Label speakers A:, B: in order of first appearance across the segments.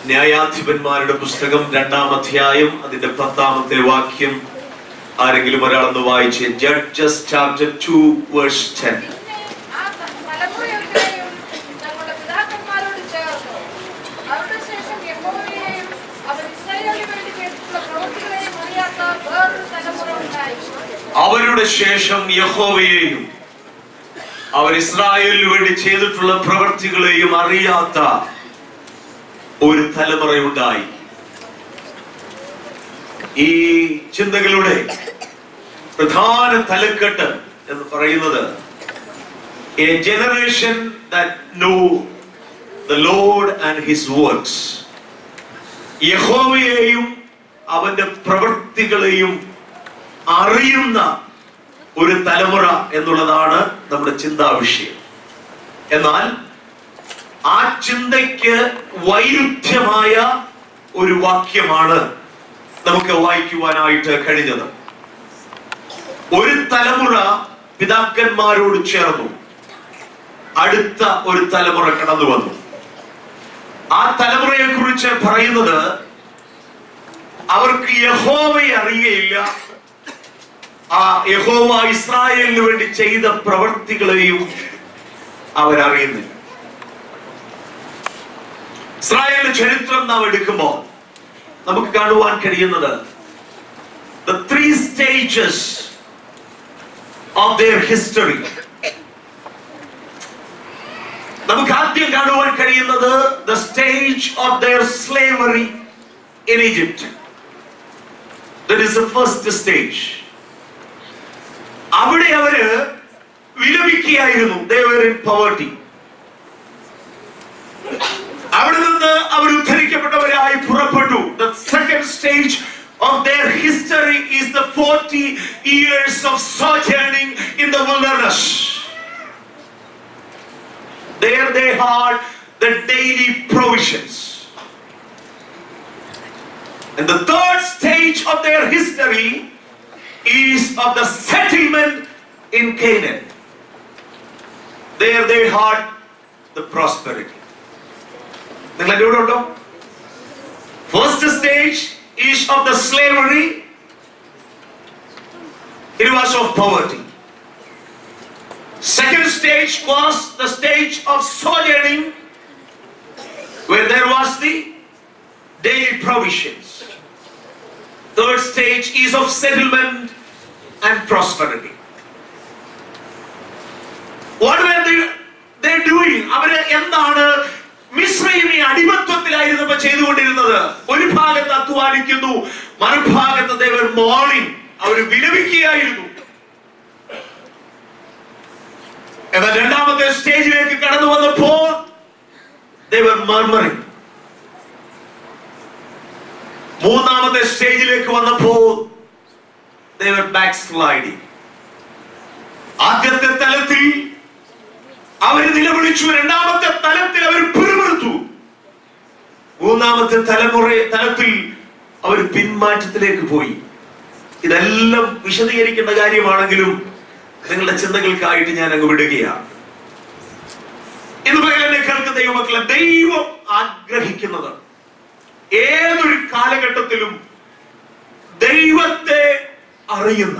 A: ന്യായാധിപന്മാരുടെ പുസ്തകം രണ്ടാം അധ്യായം അതിന്റെ പത്താമത്തെ വാക്യം ആരെങ്കിലും ഒരാളൊന്ന് വായിച്ച് Judges chapter two verse ten
B: ആ തലമുറയൊക്കെയും തങ്ങളുടെ പിതാക്കന്മാരോട് ചേർന്നു അവരുടെ ശേഷം യഹോവയെയും അവർ ഇസ്രായേലിന് വേണ്ടി ചെയ്തിട്ടുള്ള പ്രവൃത്തികളെയും അറിയാത്ത വേറൊരു തലമുറ ഉണ്ടായി
A: അവരുടെ ശേഷം യഹോവയെയും അവർ ഇസ്രായേലിന് വേണ്ടി ചെയ്തിട്ടുള്ള പ്രവൃത്തികളെയും അറിയാത്ത ഒരു തലമുറയുണ്ടായി ഈ ചിന്തകളുടെ പ്രധാന തലക്കെട്ട് എന്ന് പറയുന്നത് a generation that know the Lord and his works യഹോവയെയും അവന്റെ പ്രവൃത്തികളെയും അറിയുന്ന ഒരു തലമുറ എന്നുള്ളതാണ് നമ്മുടെ ചിന്താ വിഷയം എന്നാൽ ആ ചിന്തയ്ക്ക് വൈരുദ്ധ്യമായ ഒരു വാക്യമാണ് നമുക്ക് വായിക്കുവാനായിട്ട് കഴിഞ്ഞത് ഒരു തലമുറ പിതാക്കന്മാരോട് ചേർന്നു അടുത്ത ഒരു തലമുറ കടന്നു വന്നു ആ തലമുറയെ കുറിച്ച് പറയുന്നത് അവർക്ക് യഹോവയെ അറിയുകയില്ല ആ യഹോവ ഇസ്രായേലിന് വേണ്ടി ചെയ്ത പ്രവൃത്തികളെയും അവരറിയുന്നില്ല ഇസ്രായേലിന്റെ ചരിത്രം നാം എടുക്കുമ്പോൾ നമുക്ക് കാണുവാൻ കഴിയുന്നത് the three stages of their history നമുക്ക് ആദ്യം കാണുവാൻ കഴിയുന്നത് the stage of their slavery in Egypt that is the first stage അവിടെ അവര് വിലപിക്കുകയായിരുന്നു they were in poverty അവിടെ നിന്ന് അവർ ഉദ്ധരിക്കപ്പെട്ടവരായി പുറപ്പെട്ടു the second stage of their history is the 40 years of sojourning in the wilderness there they had the daily provisions and the third stage of their history is of the settlement in Canaan there they had the prosperity നിങ്ങൾ എൻ്റെ കൂടെ ഉണ്ടോ first stage is of the slavery it was of poverty second stage was the stage of sojourning where there was the daily provisions third stage is of settlement and prosperity what were they, they doing അവര് എന്താണ് മിശ്രൈമി അടിമത്വത്തിലായിരുന്നപ്പോ ചെയ്തുകൊണ്ടിരുന്നത് ഒരു ഭാഗത്ത് അധ്വാനിക്കുന്നു മറുഭാഗത്ത് Devar morning അവർ വിലപിക്കുകയായിരുന്നു എന്നാൽ രണ്ടാമത്തെ സ്റ്റേജിലേക്ക് കടന്നു വന്നപ്പോൾ ദേവർ മർമറിംഗ് മൂന്നാമത്തെ സ്റ്റേജിലേക്ക് വന്നപ്പോൾ ദേവർ ബാക്ക് സ്ലൈഡിംഗ് ആദ്യത്തെ തലത്തിൽ അവർ നിലവിളിച്ചു രണ്ടാമത്തെ തലത്തിൽ അവർ പിറുപിറുത്തു മൂന്നാമത്തെ തലമുറ തലത്തിൽ അവർ പിന്മാറ്റത്തിലേക്ക് പോയി ഇതെല്ലാം വിശദീകരിക്കേണ്ട കാര്യമാണെങ്കിലും നിങ്ങളുടെ ചിന്തകൾക്കായിട്ട് ഞാൻ അങ്ങ് വിടുകയാണ് ഇന്ന് പകൽ എന്നെ കേൾക്കുന്ന ദൈവമക്കളെ ദൈവം ആഗ്രഹിക്കുന്നത് ഏതൊരു കാലഘട്ടത്തിലും ദൈവത്തെ അറിയുന്ന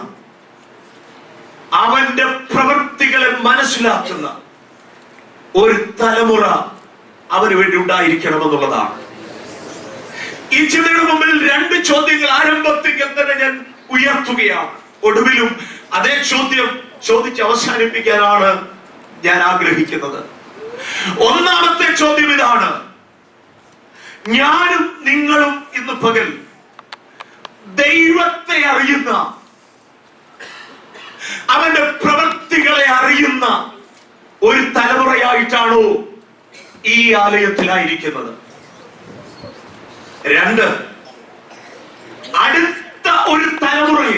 A: അവന്റെ പ്രവൃത്തികളെ മനസ്സിലാക്കുന്ന ഒരു തലമുറ അവന് വേണ്ടി ഉണ്ടായിരിക്കണമെന്നുള്ളതാണ് ഈ ചിന്തയുടെ മുമ്പിൽ രണ്ട് ചോദ്യങ്ങൾ ആരംഭത്തിൽ തന്നെ ഞാൻ ഉയർത്തുകയാണ് ഒടുവിലും അതേ ചോദ്യം ചോദിച്ച് അവസാനിപ്പിക്കാനാണ് ഞാൻ ആഗ്രഹിക്കുന്നത് ഒന്നാമത്തെ ചോദ്യം ഇതാണ് ഞാനും നിങ്ങളും ഇന്ന് പകൽ ദൈവത്തെ അറിയുന്ന അവന്റെ പ്രവൃത്തികളെ അറിയുന്ന ഒരു തലമുറയായിട്ടാണോ ഈ ആലയത്തിലായിരിക്കുന്നത് രണ്ട് അടുത്ത ഒരു തലമുറയെ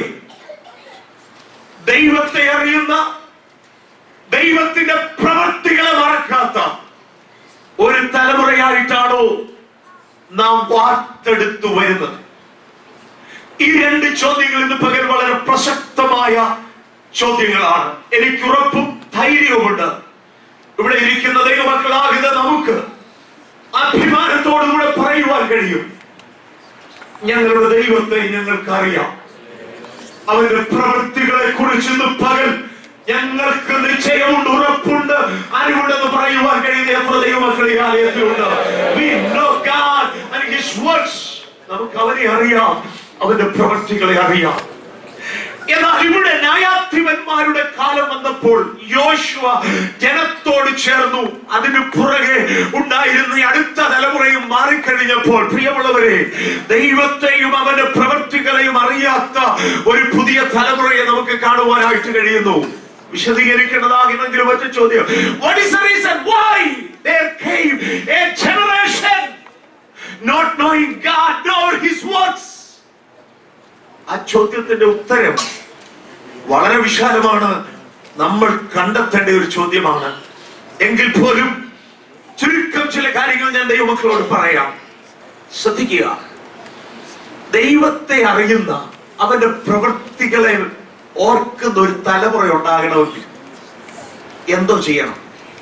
A: ദൈവത്തെ അറിയുന്ന ദൈവത്തിന്റെ പ്രവൃത്തികളെ മറക്കാത്ത ഒരു തലമുറയായിട്ടാണോ നാം വാർത്തെടുത്തു വരുന്നത് ഈ രണ്ട് ചോദ്യങ്ങൾ ഇന്ന് പകൽ വളരെ പ്രസക്തമായ ചോദ്യങ്ങളാണ് എനിക്ക് ഉറപ്പും ധൈര്യവുമുണ്ട് ഇവിടെ ഇരിക്കുന്ന ദൈവമക്കളാകുന്ന നമുക്ക് അഭിമാനത്തോടുകൂടെ പറയുവാൻ കഴിയും ഞങ്ങളുടെ ദൈവത്തെ ഞങ്ങൾക്കറിയാം അവന്റെ പ്രവൃത്തികളെ കുറിച്ച് ഇന്ന് പകൽ ഞങ്ങൾക്ക് നിശ്ചയമുണ്ട് ഉറപ്പുണ്ട് അറിവുണ്ടെന്ന് പറയുവാൻ കഴിയുന്ന എത്ര ദൈവമക്കൾ ഈ ആലയത്തിലുണ്ട് We know God and His works. നമുക്ക് അവനെ അറിയാം അവന്റെ പ്രവൃത്തികളെ അറിയാം എന്നാൽ ഇവിടെ ന്യായാധിപന്മാരുടെ കാലം വന്നപ്പോൾ യോശുവ ജനത്തോട് ചേർന്നു അതിന് പുറകെ ഉണ്ടായിരുന്ന ഈ അടുത്ത തലമുറയും മാറിക്കഴിഞ്ഞപ്പോൾ പ്രിയമുള്ളവരെ ദൈവത്തെയും അവന്റെ പ്രവൃത്തികളെയും അറിയാത്ത ഒരു പുതിയ തലമുറയെ നമുക്ക് കാണുവാനായിട്ട് കഴിയുന്നു വിശദീകരിക്കേണ്ടതാകുന്നെങ്കിലും ഒറ്റ ചോദ്യം What is the reason why there came a generation not knowing God nor His works? ആ ചോദ്യത്തിന്റെ ഉത്തരം വളരെ വിശാലമാണ് നമ്മൾ കണ്ടെത്തേണ്ട ഒരു ചോദ്യമാണ് എങ്കിൽ പോലും ചുരുക്കം ചില കാര്യങ്ങൾ ഞാൻ ദൈവമക്കളോട് പറയാം ശ്രദ്ധിക്കുക ദൈവത്തെ അറിയുന്ന അവന്റെ പ്രവൃത്തികളെ ഓർക്കുന്ന ഒരു തലമുറ ഉണ്ടാകണമെങ്കിൽ എന്തോ ചെയ്യണം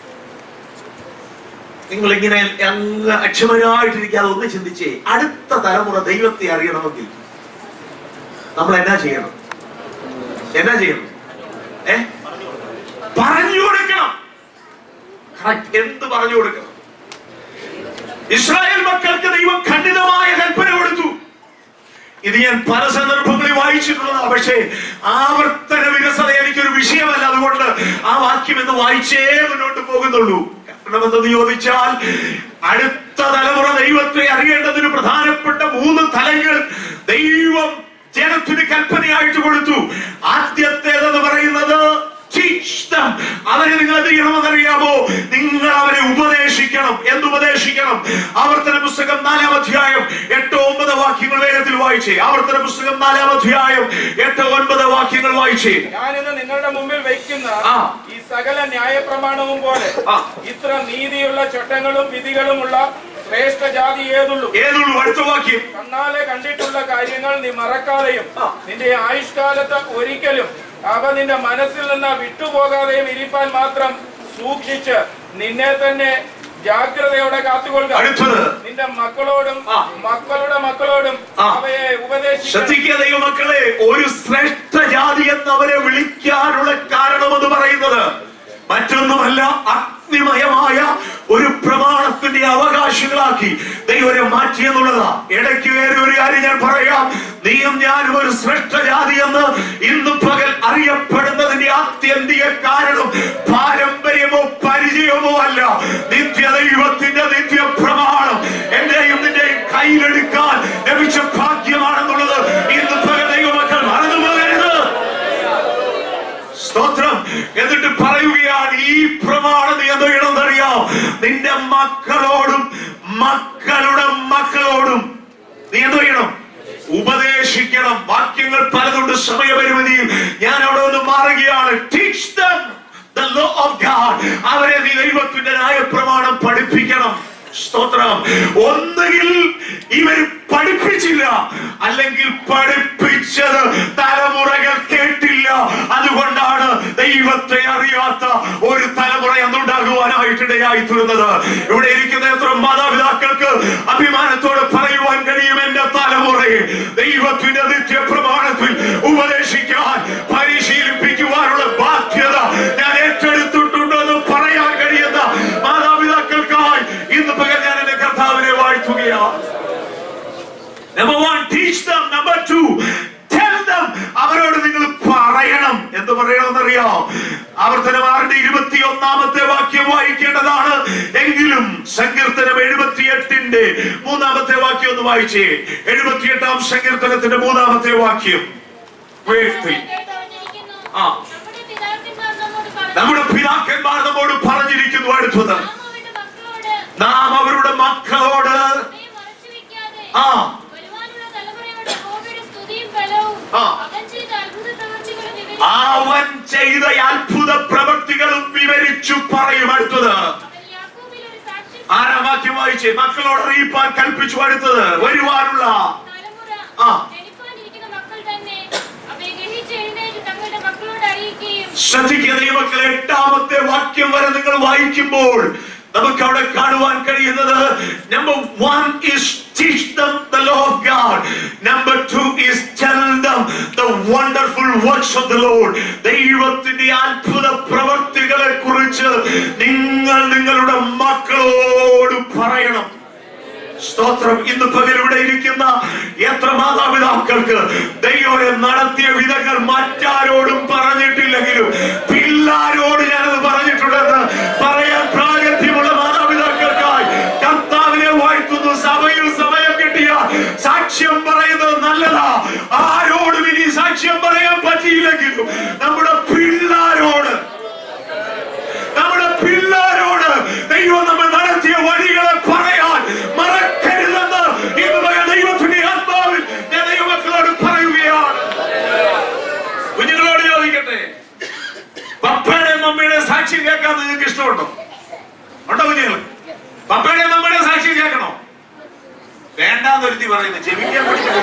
A: നിങ്ങൾ ഇങ്ങനെ അങ്ങ് അക്ഷമരായിട്ടിരിക്കാതെ ഒന്ന് ചിന്തിച്ചേ അടുത്ത തലമുറ ദൈവത്തെ അറിയണമെങ്കിൽ നമ്മൾ എന്നാ ചെയ്യണം എന്നാ ചെയ്യണം ഏ പറഞ്ഞു കൊടുക്കണം Correct. എന്ത് പറഞ്ഞു കൊടുക്കണം ഇസ്രായേൽ മക്കൾക്ക് ദൈവം ഖണ്ഡിതമായ കൽപ്പന കൊടുത്തു ഇത് ഞാൻ പല സന്ദർഭങ്ങളിൽ വായിച്ചിട്ടുള്ളതാണ് പക്ഷേ ആവർത്തന വികസന എനിക്കൊരു വിഷയമല്ല അതുകൊണ്ട് ആ വാക്യം എന്ന് വായിച്ചേ മുന്നോട്ട് പോകുന്നുള്ളൂ കാരണം എന്തെന്ന് ചോദിച്ചാൽ അടുത്ത തലമുറ ദൈവത്തെ അറിയേണ്ടതിന് പ്രധാനപ്പെട്ട മൂന്ന് തലങ്ങൾ ദൈവം ജനത്തിന് കൽപ്പനയായിട്ട് കൊടുത്തു ആദ്യത്തേതെന്ന് പറയുന്നത് teach them. അവരെ നിങ്ങൾ എന്ത് ചെയ്യണമെന്നറിയാമോ നിങ്ങൾ അവരെ ഉപദേശിക്കണം എന്തുപദേശിക്കണം ആവർത്തന പുസ്തകം നാലാം അധ്യായം എട്ടോ ഒമ്പത് വാക്യങ്ങൾ വേഗത്തിൽ വായിച്ചേ ആവർത്തന പുസ്തകം നാലാം അധ്യായം എട്ടോ ഒൻപത് വാക്യങ്ങൾ വായിച്ചേ
C: ഞാൻ ഇന്ന് നിങ്ങളുടെ മുമ്പിൽ വയ്ക്കുന്ന
A: ആ.
C: ഈ സകല ന്യായപ്രമാണവും പോലെ
A: ആ.
C: ഇത്ര നീതിയുള്ള ചട്ടങ്ങളും വിധികളുമുള്ള ശ്രേഷ്ഠ ജാതി ഏതുള്ളൂ
A: ഏതുള്ളൂ അടുത്ത വാക്യം
C: കണ്ണാലെ കണ്ടിട്ടുള്ള കാര്യങ്ങൾ നീ മറക്കാതെയും
A: ആ.
C: നിന്റെ ആയുഷ്കാലത്ത് ഒരിക്കലും അവ നിന്റെ മനസ്സിൽ നിന്ന് വിട്ടുപോകാതെയും ഇരിപ്പാൻ മാത്രം സൂക്ഷിച്ച് നിന്നെ തന്നെ ജാഗ്രതയോടെ കാത്തുകൊള്ളുക
A: അടുത്തത്
C: നിന്റെ മക്കളോടും
A: ആ.
C: മക്കളുടെ മക്കളോടും
A: ആ.
C: അവയെ ഉപദേശിക്കണം
A: ശ്രദ്ധിക്കുക ദൈവമക്കളെ ഒരു ശ്രേഷ്ഠ ജാതി എന്ന് അവരെ വിളിക്കാനുള്ള കാരണം എന്ന് പറയുന്നത് മറ്റൊന്നുമല്ല അഗ്നിമയമായ ഒരു പ്രമാണത്തിന്റെ അവകാശികളാക്കി ദൈവരെ മാറ്റി എന്നുള്ളതാ ഇടയ്ക്ക് കയറി ഒരു കാര്യം ഞാൻ പറയാം നീയും ഞാനും ഒരു ശ്രേഷ്ഠ ജാതി എന്ന് ഇന്ന് പകൽ അറിയപ്പെടുന്നതിന്റെ ആത്യന്തിക കാരണം പാരമ്പര്യമോ പരിചയമോ അല്ല നിത്യ ദൈവത്തിന്റെ നിത്യ പ്രമാണം എന്റെയും നിന്റെയും കയ്യിലെടുക്കാൻ ലഭിച്ച ഭാഗ്യമാണെന്നുള്ളത് ഇന്ന് പകൽ ദൈവമക്കൾ മറന്നു പോകരുത് സ്തോത്രം എന്നിട്ട് പറയുകയാണ് ഈ പ്രമാണം നീ എന്ത് ചെയ്യണമെന്നറിയാം നിന്റെ മക്കളോടും മക്കളുടെ മക്കളോടും നീ എന്ത് ചെയ്യണം ഉപദേശിക്കണം വാക്യങ്ങൾ പലതുണ്ട് സമയപരിമിതിയും ഞാൻ അവിടെ ഒന്ന് മാറുകയാണ് teach them the law of God അവരെ നീ ദൈവത്തിന്റെ ന്യായപ്രമാണം പഠിപ്പിക്കണം സ്തോത്രം ഒന്നുകിൽ ഇവർ പഠിപ്പിച്ചില്ല അല്ലെങ്കിൽ പഠിപ്പിച്ചത് തലമുറകൾ കേട്ടില്ല അതുകൊണ്ടാണ് ദൈവത്തെ അറിയാത്ത ഒരു തലമുറ അന്നുണ്ടാകുവാനായിട്ടിടയായി തീർന്നത് ഇവിടെ ഇരിക്കുന്ന എത്ര മാതാപിതാക്കൾക്ക് അഭിമാനത്തോടെ പറയുവാൻ കഴിയും എന്റെ തലമുറയെ ദൈവത്തിന്റെ നിത്യപ്രമാണത്തിൽ ഉപദേശിക്കാൻ പരിശീലിപ്പിക്കുവാനുള്ള ബാധ്യത ഞാൻ ഏറ്റെടുത്തിട്ടുണ്ടെന്ന് പറയാൻ കഴിയുന്ന മാതാപിതാക്കൾക്കായി ഇന്ന് പകൽ ഞാൻ എന്റെ കർത്താവിനെ വാഴ്ത്തുകയാണ് number one teach them number two tell them അവരോട് നിങ്ങൾ പറയണം എന്ത് പറയണമെന്നറിയാം ആവർത്തനമാറിന്റെ ഇരുപത്തി ഒന്നാമത്തെ വാക്യം വായിക്കേണ്ടതാണ് എങ്കിലും സങ്കീർത്തനം എഴുപത്തിയെട്ടിന്റെ മൂന്നാമത്തെ വാക്യം ഒന്ന് വായിച്ചേ എഴുപത്തിയെട്ടാം സങ്കീർത്തനത്തിന്റെ മൂന്നാമത്തെ വാക്യം വേഗത്തിൽ ആ. നമ്മുടെ പിതാക്കന്മാർ നമ്മോട് പറഞ്ഞിരിക്കുന്നു അടുത്തത് നാം അവരുടെ മക്കളോട് ആ. ആ. അവൻ ചെയ്ത അത്ഭുത പ്രവൃത്തികളും വിവരിച്ചു പറയും അടുത്തത് ആരാം വാക്യം വായിച്ചേ മക്കളോട് അറിയിപ്പാൻ കൽപ്പിച്ചു അടുത്തത് വരുവാനുള്ള ആ. ശ്രദ്ധിക്കുക ദൈവങ്ങൾ എട്ടാമത്തെ വാക്യം വരെ നിങ്ങൾ വായിക്കുമ്പോൾ നമുക്ക് അവിടെ കാണുവാൻ കഴിയുന്നത് number one is teach works of the Lord. ദൈവത്തിന്റെ അത്ഭുത പ്രവർത്തികളെ കുറിച്ച് നിങ്ങൾ നിങ്ങളുടെ മക്കളോട് പറയണം സ്തോത്രം ഇന്ന് പകൽ ഇവിടെ ഇരിക്കുന്ന എത്ര മാതാപിതാക്കൾക്ക് ദൈവരെ നടത്തിയ വിധങ്ങൾ മറ്റാരോടും പറഞ്ഞിട്ടില്ലെങ്കിലും പിള്ളാരോട് ഞാനത് പറഞ്ഞിട്ടുണ്ടെന്ന് പറയാൻ പ്രാഗത്യമുള്ള മാതാപിതാക്കൾക്കായി കർത്താവിനെ വാഴ്ത്തുന്നു സഭയിൽ സമയം കിട്ടിയ സാക്ഷ്യം പറയുന്നത് നല്ലതാ ആരോടും ഇനി സാക്ഷ്യം പറയാൻ പറ്റിയില്ലെങ്കിലും നമ്മുടെ പിള്ളാരോട് നമ്മുടെ പിള്ളാരോട് ദൈവം നമ്മൾ നടത്തിയ വഴികളെ പറയാൻ മറക്കരുതെന്ന് ഇന്ന് പകൽ ദൈവത്തിന്റെ ആത്മാവിൽ ഞാൻ ദൈവമക്കളോട് പറയുകയാണ് കുഞ്ഞുങ്ങളോട് ചോദിക്കട്ടെ പപ്പയുടെ മമ്മിയുടെ സാക്ഷി കേൾക്കാൻ നിങ്ങൾക്ക് ഇഷ്ടമുണ്ടോ ഉണ്ടോ കുഞ്ഞുങ്ങൾ പപ്പയുടെ മമ്മിയുടെ സാക്ഷി കേൾക്കണോ വേണ്ടാന്ന് ഒരുത്തി പറയുന്നത് ചെവിക്കാൻ പഠിച്ചു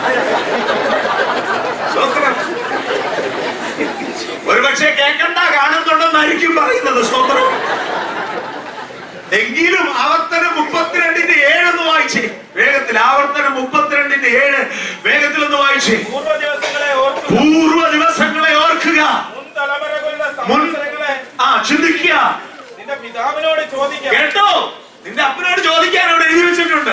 A: ഒരു പക്ഷേ കേൾക്കണ്ട കാണുന്നുണ്ടെന്നായിരിക്കും പറയുന്നത് സ്വന്തം എങ്കിലും ആവർത്തനം മുപ്പത്തിരണ്ടിന്റെ ഏഴ് എന്ന് വായിച്ചേ വേഗത്തിൽ ആവർത്തനം മുപ്പത്തിരണ്ടിന്റെ ഏഴ് വേഗത്തിൽ ഒന്ന് വായിച്ചേ
C: പൂർവ്വ ദിവസങ്ങളെ ഓർക്കുക
A: പൂർവ്വ ദിവസങ്ങളെ ഓർക്കുക
C: മുൻ തലമുറകളുടെ സംവത്സരങ്ങളെ
A: ആ ചിന്തിക്കുക
C: നിന്റെ പിതാവിനോട് ചോദിക്കാം
A: കേട്ടോ നിന്റെ അപ്പനോട് ചോദിക്കാൻ അവിടെ എഴുതി വെച്ചിട്ടുണ്ട്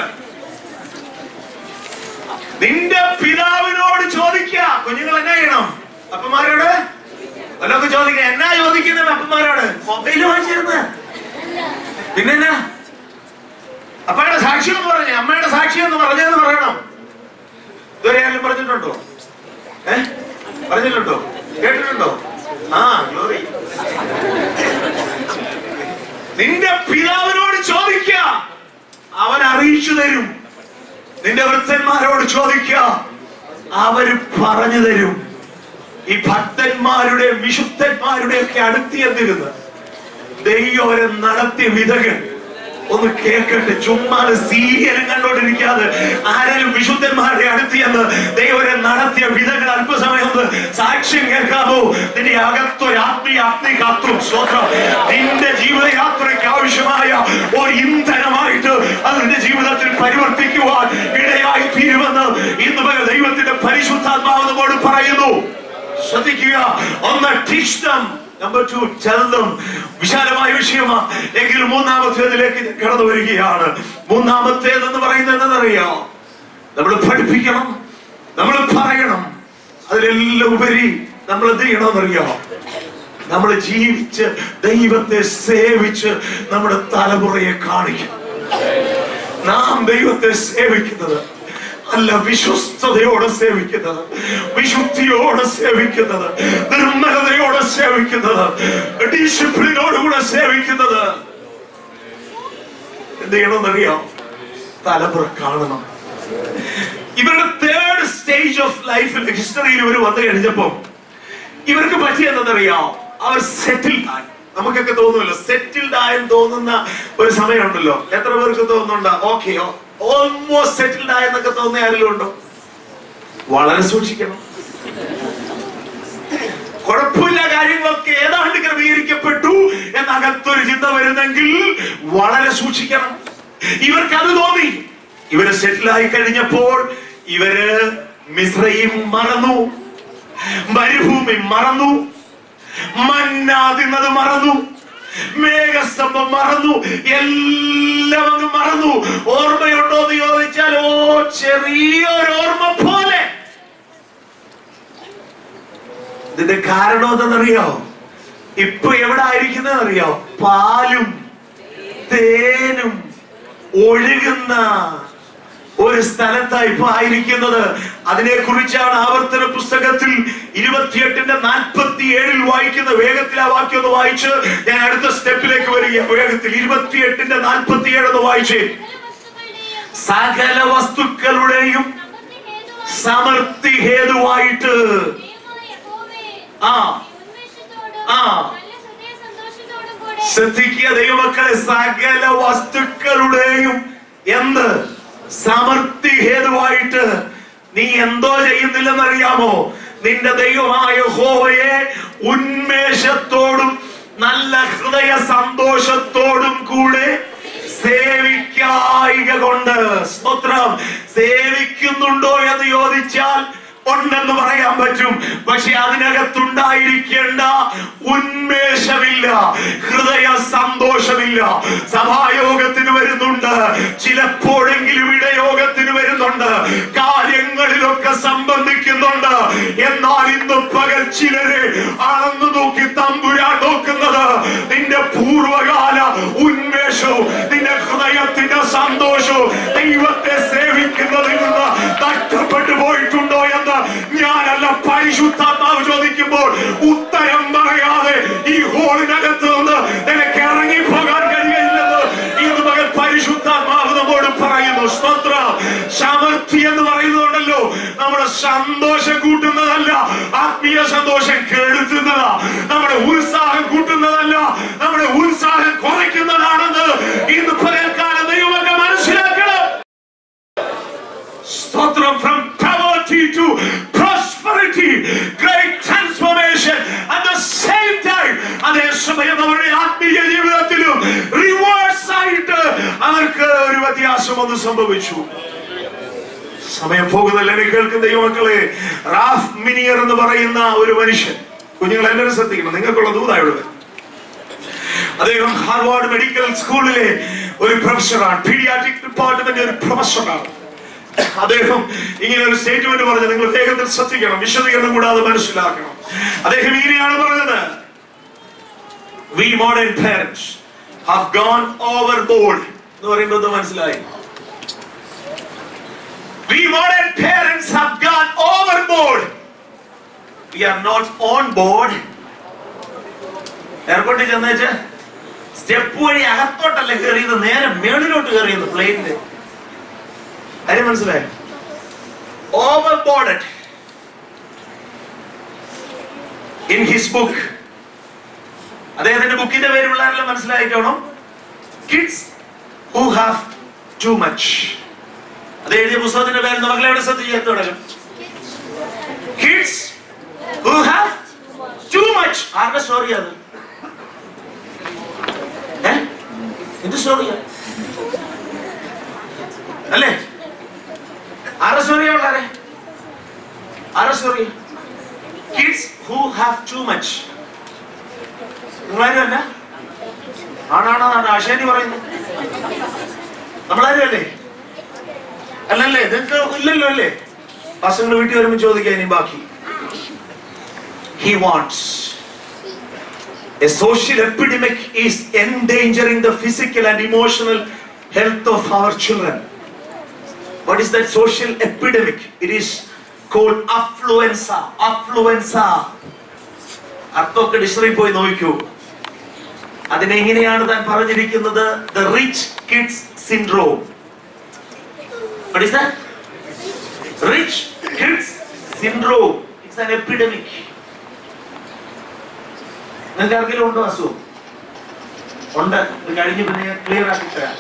A: നിന്റെ പിതാവിനോട് ചോദിക്കുക കുഞ്ഞുങ്ങൾ എന്നാ ചെയ്യണം അപ്പന്മാരോട് വല്ലതൊക്കെ ചോദിക്കുക എന്നാ ചോദിക്കുന്നത് അപ്പന്മാരോട് മൊബൈൽ വാങ്ങിച്ചിരുന്ന് പിന്നെന്നാ അപ്പയുടെ സാക്ഷ്യം എന്ന് പറഞ്ഞു അമ്മയുടെ സാക്ഷ്യം എന്ന് പറഞ്ഞതെന്ന് പറയണം ഇതുവരെ ആരെങ്കിലും പറഞ്ഞിട്ടുണ്ടോ ഏ പറഞ്ഞിട്ടുണ്ടോ കേട്ടിട്ടുണ്ടോ ആ ഗ്ലോറി നിന്റെ പിതാവിനോട് ചോദിക്ക അവൻ അറിയിച്ചു തരും നിന്റെ വൃദ്ധന്മാരോട് ചോദിക്ക അവര് പറഞ്ഞു തരും ഈ ഭക്തന്മാരുടെ വിശുദ്ധന്മാരുടെ ഒക്കെ അടുത്തിയെന്നിരുന്ന് ദൈവം അവരെ നടത്തിയ വിധകൾ ഒന്ന് കേൾക്കട്ടെ ചുമ്മാ സീരിയലും കണ്ടോണ്ടിരിക്കാതെ ആരെങ്കിലും വിശുദ്ധന്മാരുടെ അടുത്തിയെന്ന് ദൈവരെ നടത്തിയ വിധങ്ങൾ അല്പസമയം ഒന്ന് സാക്ഷ്യം കേൾക്കാമോ നിന്റെ അകത്തൊരു ആത്മീയ അഗ്നി കത്തും സ്വത്രം നിന്റെ ജീവിതയാത്രയ്ക്ക് ആവശ്യമായ ഒരു ഇന്ധനമായിട്ട് അത് നിന്റെ ജീവിതത്തിൽ പരിവർത്തിക്കുവാൻ ഇടയായി തീരുമെന്ന് ഇന്ന് പകൽ ദൈവത്തിന്റെ പരിശുദ്ധാത്മാവ് നമ്മോട് പറയുന്നു ശ്രദ്ധിക്കുക ഒന്ന് ടീച്ച് ദം നമ്പർ ടു ചെറുതും വിശാലമായ വിഷയമാ എങ്കിലും മൂന്നാമത്തേതിലേക്ക് ഞാൻ കടന്നു വരികയാണ് മൂന്നാമത്തേത് എന്ന് പറയുന്നത് എന്താണെന്നറിയോ നമ്മൾ പഠിപ്പിക്കണം നമ്മൾ പറയണം അതിലെല്ലാം ഉപരി നമ്മൾ എന്ത് ചെയ്യണമെന്നറിയോ നമ്മൾ ജീവിച്ച് ദൈവത്തെ സേവിച്ച് നമ്മുടെ തലമുറയെ കാണിക്കണം നാം ദൈവത്തെ സേവിക്കുന്നത് അല്ല വിശ്വസ്തയോടെ സേവിക്കുന്നത് വിശുദ്ധിയോടെ സേവിക്കുന്നത് നിർമ്മലതയോടെ സേവിക്കുന്നത് ഡിസിപ്ലിനോടുകൂടെ സേവിക്കുന്നത് എന്ത് ചെയ്യണമെന്നറിയാം തലമുറ കാണണം ഇവരുടെ തേർഡ് സ്റ്റേജ് ഓഫ് ലൈഫിൽ ഹിസ്റ്ററിയിൽ ഇവർ വന്നു കഴിഞ്ഞപ്പോ ഇവർക്ക് പറ്റിയെന്നറിയാം അവർ സെറ്റിൽഡ് ആയി നമുക്കൊക്കെ തോന്നുമല്ലോ സെറ്റിൽഡ് ആയെന്ന് തോന്നുന്ന ഒരു സമയമുണ്ടല്ലോ എത്ര പേർക്ക് തോന്നുന്നുണ്ടോ ഓക്കെയോ ഓൾമോസ്റ്റ് സെറ്റിൽഡ് ആയെന്നൊക്കെ തോന്നുന്ന ആരെങ്കിലും ഉണ്ടോ വളരെ സൂക്ഷിക്കണം കുഴപ്പമില്ല കാര്യങ്ങളൊക്കെ ഏതാണ്ട് ക്രമീകരിക്കപ്പെട്ടു എന്നകത്തൊരു ചിന്ത വരുന്നെങ്കിൽ വളരെ സൂക്ഷിക്കണം ഇവർക്ക് അത് തോന്നി ഇവര് സെറ്റിലായി കഴിഞ്ഞപ്പോൾ ഇവര് മിശ്രയും മറന്നു മരുഭൂമി മറന്നു മന്ന തിന്നത് മറന്നു മേഘസ്തംഭം മറന്നു എല്ലാം അങ്ങ് മറന്നു ഓർമ്മയുണ്ടോ എന്ന് ചോദിച്ചാൽ ഓ ചെറിയൊരു ഓർമ്മ പോലെ ഇതിന്റെ കാരണം എന്തെന്നറിയോ ഇപ്പൊ എവിടെ ആയിരിക്കുന്നറിയോ പാലും തേനും ഒഴുകുന്ന ഒരു സ്ഥലത്താണ് ഇപ്പൊ ആയിരിക്കുന്നത് അതിനെ കുറിച്ചാണ് ആവർത്തന പുസ്തകത്തിൽ ഇരുപത്തിയെട്ടിന്റെ നാൽപ്പത്തി ഏഴിൽ വായിക്കുന്ന വേഗത്തിൽ ആ വാക്യം ഒന്ന് വായിച്ച് ഞാൻ അടുത്ത സ്റ്റെപ്പിലേക്ക് വരിക വേഗത്തിൽ ഇരുപത്തിയെട്ടിന്റെ നാൽപ്പത്തി ഏഴ് ഒന്ന് വായിച്ചേ സകല വസ്തുക്കളുടെയും സമൃദ്ധി ഹേതുവായിട്ട് ആ ആ ശ്രദ്ധിക്കുക ദൈവമക്കളെ സകല വസ്തുക്കളുടെയും എന്ത് സമൃദ്ധി ഹേതുവായിട്ട് നീ എന്തോ ചെയ്യുന്നില്ലെന്നറിയാമോ നിന്റെ ദൈവമായ ഹോവയെ ഉന്മേഷത്തോടും നല്ല ഹൃദയ സന്തോഷത്തോടും കൂടെ സേവിക്കായിക കൊണ്ട് സ്തോത്രം സേവിക്കുന്നുണ്ടോ എന്ന് ചോദിച്ചാൽ ഉണ്ടെന്ന് പറയാൻ പറ്റും പക്ഷെ അതിനകത്തുണ്ടായിരിക്കേണ്ട ഉന്മേഷമില്ല ഹൃദയ സന്തോഷമില്ല സഭായോഗത്തിന് വരുന്നുണ്ട് ചിലപ്പോഴെങ്കിലും ഇടയോഗത്തിന് വരുന്നുണ്ട് കാര്യങ്ങളിലൊക്കെ സംബന്ധിക്കുന്നുണ്ട് എന്നാൽ ഇന്ന് പകൽ ചിലരെ അളന്നു നോക്കി തമ്പുരാൻ നോക്കുന്നത് നിന്റെ പൂർവകാല ഉന്മേഷവും നിന്റെ ഹൃദയത്തിന്റെ സന്തോഷവും ദൈവത്തെ സേവിക്കുന്നതിൽ നിന്ന് നഷ്ടപ്പെട്ടു പോയിട്ടുണ്ടോ എന്ന് ഞാനല്ല പരിശുദ്ധാത്മാവ് ചോദിക്കുമ്പോൾ ഉത്തരം പറയാതെ ഈ ഹോളിനകത്ത് നിന്ന് നിനക്ക് ഇറങ്ങി പോകാൻ കഴിയില്ലെന്ന് ഇന്ന് മകൻ പരിശുദ്ധാത്മാവ് നമ്മോട് പറയുന്നു സ്തോത്ര സമൃദ്ധി എന്ന് പറയുന്നുണ്ടല്ലോ നമ്മുടെ സന്തോഷം കൂട്ടുന്നതല്ല ആത്മീയ സന്തോഷം കെടുത്തുന്നതാ നമ്മുടെ ഉത്സാഹം കൂട്ടുന്നതല്ല നമ്മുടെ ഉത്സാഹം കുറയ്ക്കുന്നതാണെന്ന് ഇന്ന് പകൽക്കാലം ദൈവമൊക്കെ മനസ്സിലാക്കണം സ്തോത്രം from poverty to prosperity great transformation at the same time അതേസമയം അവരുടെ ആത്മീയ ജീവിതത്തിലും റിവേഴ്സ് ആയിട്ട് അവർക്ക് ഒരു വ്യത്യാസം ഒന്ന് സംഭവിച്ചു സമയം പോകുന്നല്ലേ കേൾക്കുന്ന ദൈവമക്കളെ റാഫ് മിനിയർ എന്ന് പറയുന്ന ഒരു മനുഷ്യൻ കുഞ്ഞുങ്ങൾ എല്ലാവരും ശ്രദ്ധിക്കണം നിങ്ങൾക്കുള്ള ദൂതായുള്ളത് അദ്ദേഹം ഹാർവാർഡ് മെഡിക്കൽ സ്കൂളിലെ ഒരു പ്രൊഫസറാണ് പീഡിയാട്രിക് ഡിപ്പാർട്ട്മെന്റ് ഒരു പ്രൊഫസറാണ് അദ്ദേഹം ഇങ്ങനെ ഒരു സ്റ്റേറ്റ്മെന്റ് പറഞ്ഞു നിങ്ങൾ വേഗത്തിൽ ശ്രദ്ധിക്കണം വിശദീകരണം കൂടാതെ മനസ്സിലാക്കണം അദ്ദേഹം ഇങ്ങനെയാണ് പറഞ്ഞത് we modern parents have gone overboard എന്ന് പറയുമ്പോൾ ഇത് മനസ്സിലായി we modern parents have gone overboard we are not on board എയർപോർട്ടിൽ ചെന്നേച്ച് സ്റ്റെപ്പ് വഴി അകത്തോട്ടല്ല കയറിയത് നേരെ മേളിലോട്ട് കയറിയത് പ്ലെയിനില് കാര്യം മനസ്സിലായോ over boarded in his book അദ്ദേഹത്തിന്റെ ബുക്കിന്റെ പേര് പിള്ളേരെല്ലാം മനസ്സിലായിക്കോണം kids who have too much അത് എഴുതിയ പുസ്തകത്തിന്റെ പേര് മക്കളെ എവിടെ ശ്രദ്ധിച്ചു തുടങ്ങും kids who have too much ആരുടെ സ്റ്റോറി അത് ഏ? എന്ത് സ്റ്റോറിയാ അല്ലേ ആരുടെ സ്റ്റോറിയാ ഉള്ളാരെ ആരുടെ story kids who have too much നിങ്ങളാരും അല്ല ആണാണെന്നാണ് ആശാരി പറയുന്നത് നമ്മളാരും അല്ലേ അല്ലല്ലേ നിങ്ങൾക്ക് ഇല്ലല്ലോ അല്ലേ പസങ്ങൾ വീട്ടിൽ വരുമ്പോൾ ചോദിക്കാൻ ഇനി ബാക്കി he wants A social epidemic is endangering the physical and emotional health of our children. What is that social epidemic? It is called affluenza. Affluenza. അർത്ഥമൊക്കെ ഡിക്ഷണറി പോയി നോക്കൂ അതിനെങ്ങനെയാണ് താൻ പറഞ്ഞിരിക്കുന്നത് the rich kids syndrome What is that? Rich kids syndrome. It's an epidemic. നിങ്ങൾക്ക് ആർക്കെങ്കിലും ഉണ്ടോ അസുഖം ഉണ്ട് ഇത് കഴിഞ്ഞ് പിന്നെ ഞാൻ ക്ലിയർ ആക്കി തരാം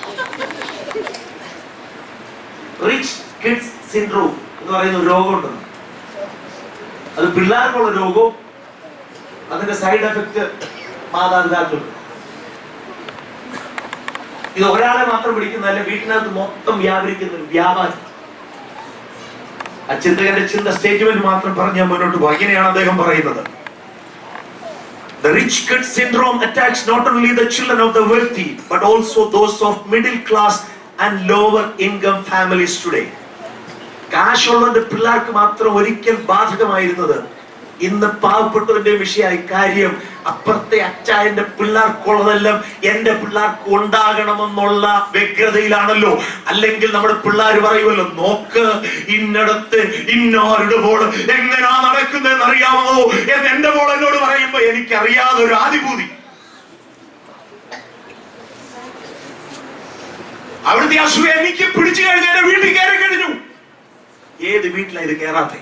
A: റിച്ച് കിഡ്സ് സിൻഡ്രോം എന്ന് പറയുന്ന ഒരു രോഗമുണ്ട് അത് പിള്ളേർക്കുള്ള രോഗവും അതിന്റെ സൈഡ് എഫക്റ്റ് മാതാപിതാക്കൾക്ക് ഇത് ഒരാളെ മാത്രം പിടിക്കുന്നതല്ല വീട്ടിനകത്ത് മൊത്തം വ്യാപരിക്കുന്ന ഒരു വ്യാപാരം ആ ചിന്തകന്റെ ചിന്ത സ്റ്റേറ്റ്മെന്റ് മാത്രം പറഞ്ഞ് ഞാൻ മുന്നോട്ട് പോകും ഇങ്ങനെയാണ് അദ്ദേഹം പറയുന്നത് The rich kid syndrome attacks not only the children of the wealthy, but also those of middle class and lower income families today. കാശുള്ളവന്റെ പിള്ളേർക്ക് മാത്രം ഒരിക്കൽ ബാധകമായിരുന്നത് ഇന്ന് പാവപ്പെട്ടവന്റെ വിഷയമായി കാര്യം അപ്പുറത്തെ അച്ചായന്റെ പിള്ളേർക്കുള്ളതെല്ലാം എന്റെ പിള്ളേർക്ക് ഉണ്ടാകണമെന്നുള്ള വ്യഗ്രതയിലാണല്ലോ അല്ലെങ്കിൽ നമ്മുടെ പിള്ളേർ പറയുമല്ലോ നോക്ക് ഇന്നടത്ത് ഇന്നാരുടെ മോൾ എങ്ങനെയാ നടക്കുന്നതെന്ന് അറിയാമോ എന്ന് എന്റെ മോൾ എന്നോട് പറയുമ്പോ എനിക്കറിയാതെ ഒരു ആദിഭൂതി അവിടുത്തെ അസൂയ എനിക്ക് പിടിച്ചു കഴിഞ്ഞ് എന്റെ വീട്ടിൽ കയറി കഴിഞ്ഞു ഏത് വീട്ടിലാ ഇത് കയറാത്തെ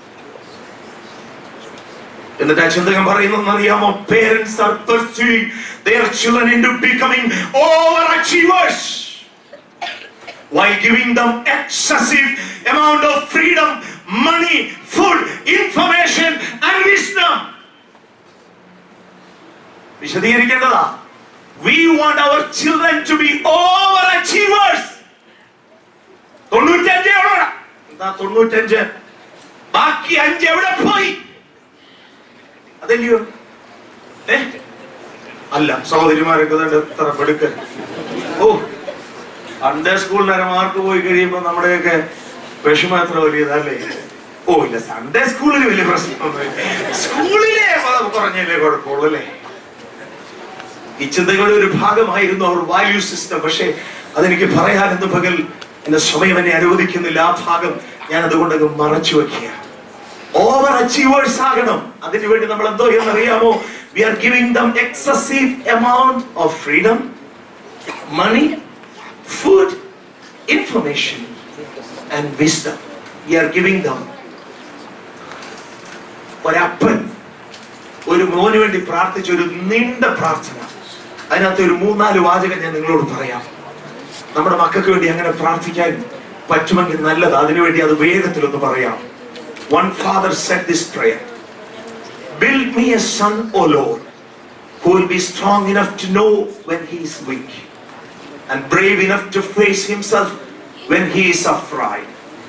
A: എന്നിട്ട് ആ ചിന്തകൻ പറയുന്നത് അറിയാമോ parents are pursuing their children into becoming overachievers while giving them excessive amount of freedom money food information and wisdom വിശദീകരിക്കേണ്ടതാ we want our children to be overachievers തൊണ്ണൂറ്റഞ്ചേ ഉള്ളൂ എന്താ തൊണ്ണൂറ്റഞ്ച് ബാക്കി ബാക്കി അഞ്ച് എവിടെ പോയി അതല്ലയോ ഏ അല്ല സഹോദരിമാരൊക്കെ ദാണ്ട് എത്ര പെടുക്കൻ ഓ അണ്ടേ സ്കൂളിന് മാർക്ക് പോയി കഴിയുമ്പോ നമ്മുടെയൊക്കെ വിഷമം എത്ര വലിയതല്ലേ ഓ ഇല്ല സൺഡേ സ്കൂളിൽ വലിയ പ്രശ്നമൊന്നുമില്ല സ്കൂളിലെ വളരെ കുറഞ്ഞല്ലേ കുഴപ്പമുള്ളൂ അല്ലേ ഈ ചിന്തകളുടെ ഒരു ഭാഗമായിരുന്നു അവർ വാല്യൂ സിസ്റ്റം പക്ഷേ അതെനിക്ക് പറയാൻ ഇന്ന് പകൽ എന്റെ സമയം എന്നെ അനുവദിക്കുന്നില്ല ആ ഭാഗം ഞാൻ അതുകൊണ്ട് അങ്ങ് മറച്ചു വെക്കുക ഓവർ അച്ചീവേഴ്സ് ആകണം അതിനു വേണ്ടി നമ്മൾ എന്തോ എന്നറിയാമോ we are giving them excessive amount of freedom money food information and wisdom we are giving them ഒരപ്പൻ ഒരു മോന് വേണ്ടി പ്രാർത്ഥിച്ച ഒരു നീണ്ട പ്രാർത്ഥന അതിനകത്ത് ഒരു മൂന്നാല് വാചകം ഞാൻ നിങ്ങളോട് പറയാം നമ്മുടെ മക്കൾക്ക് വേണ്ടി അങ്ങനെ പ്രാർത്ഥിക്കാൻ പറ്റുമെങ്കിൽ നല്ലത് അതിനുവേണ്ടി അത് വേഗത്തിലൊന്ന് പറയാം one father set this prayer build me a son O Lord who will be strong enough to know when he is weak and brave enough to face himself when he is afraid.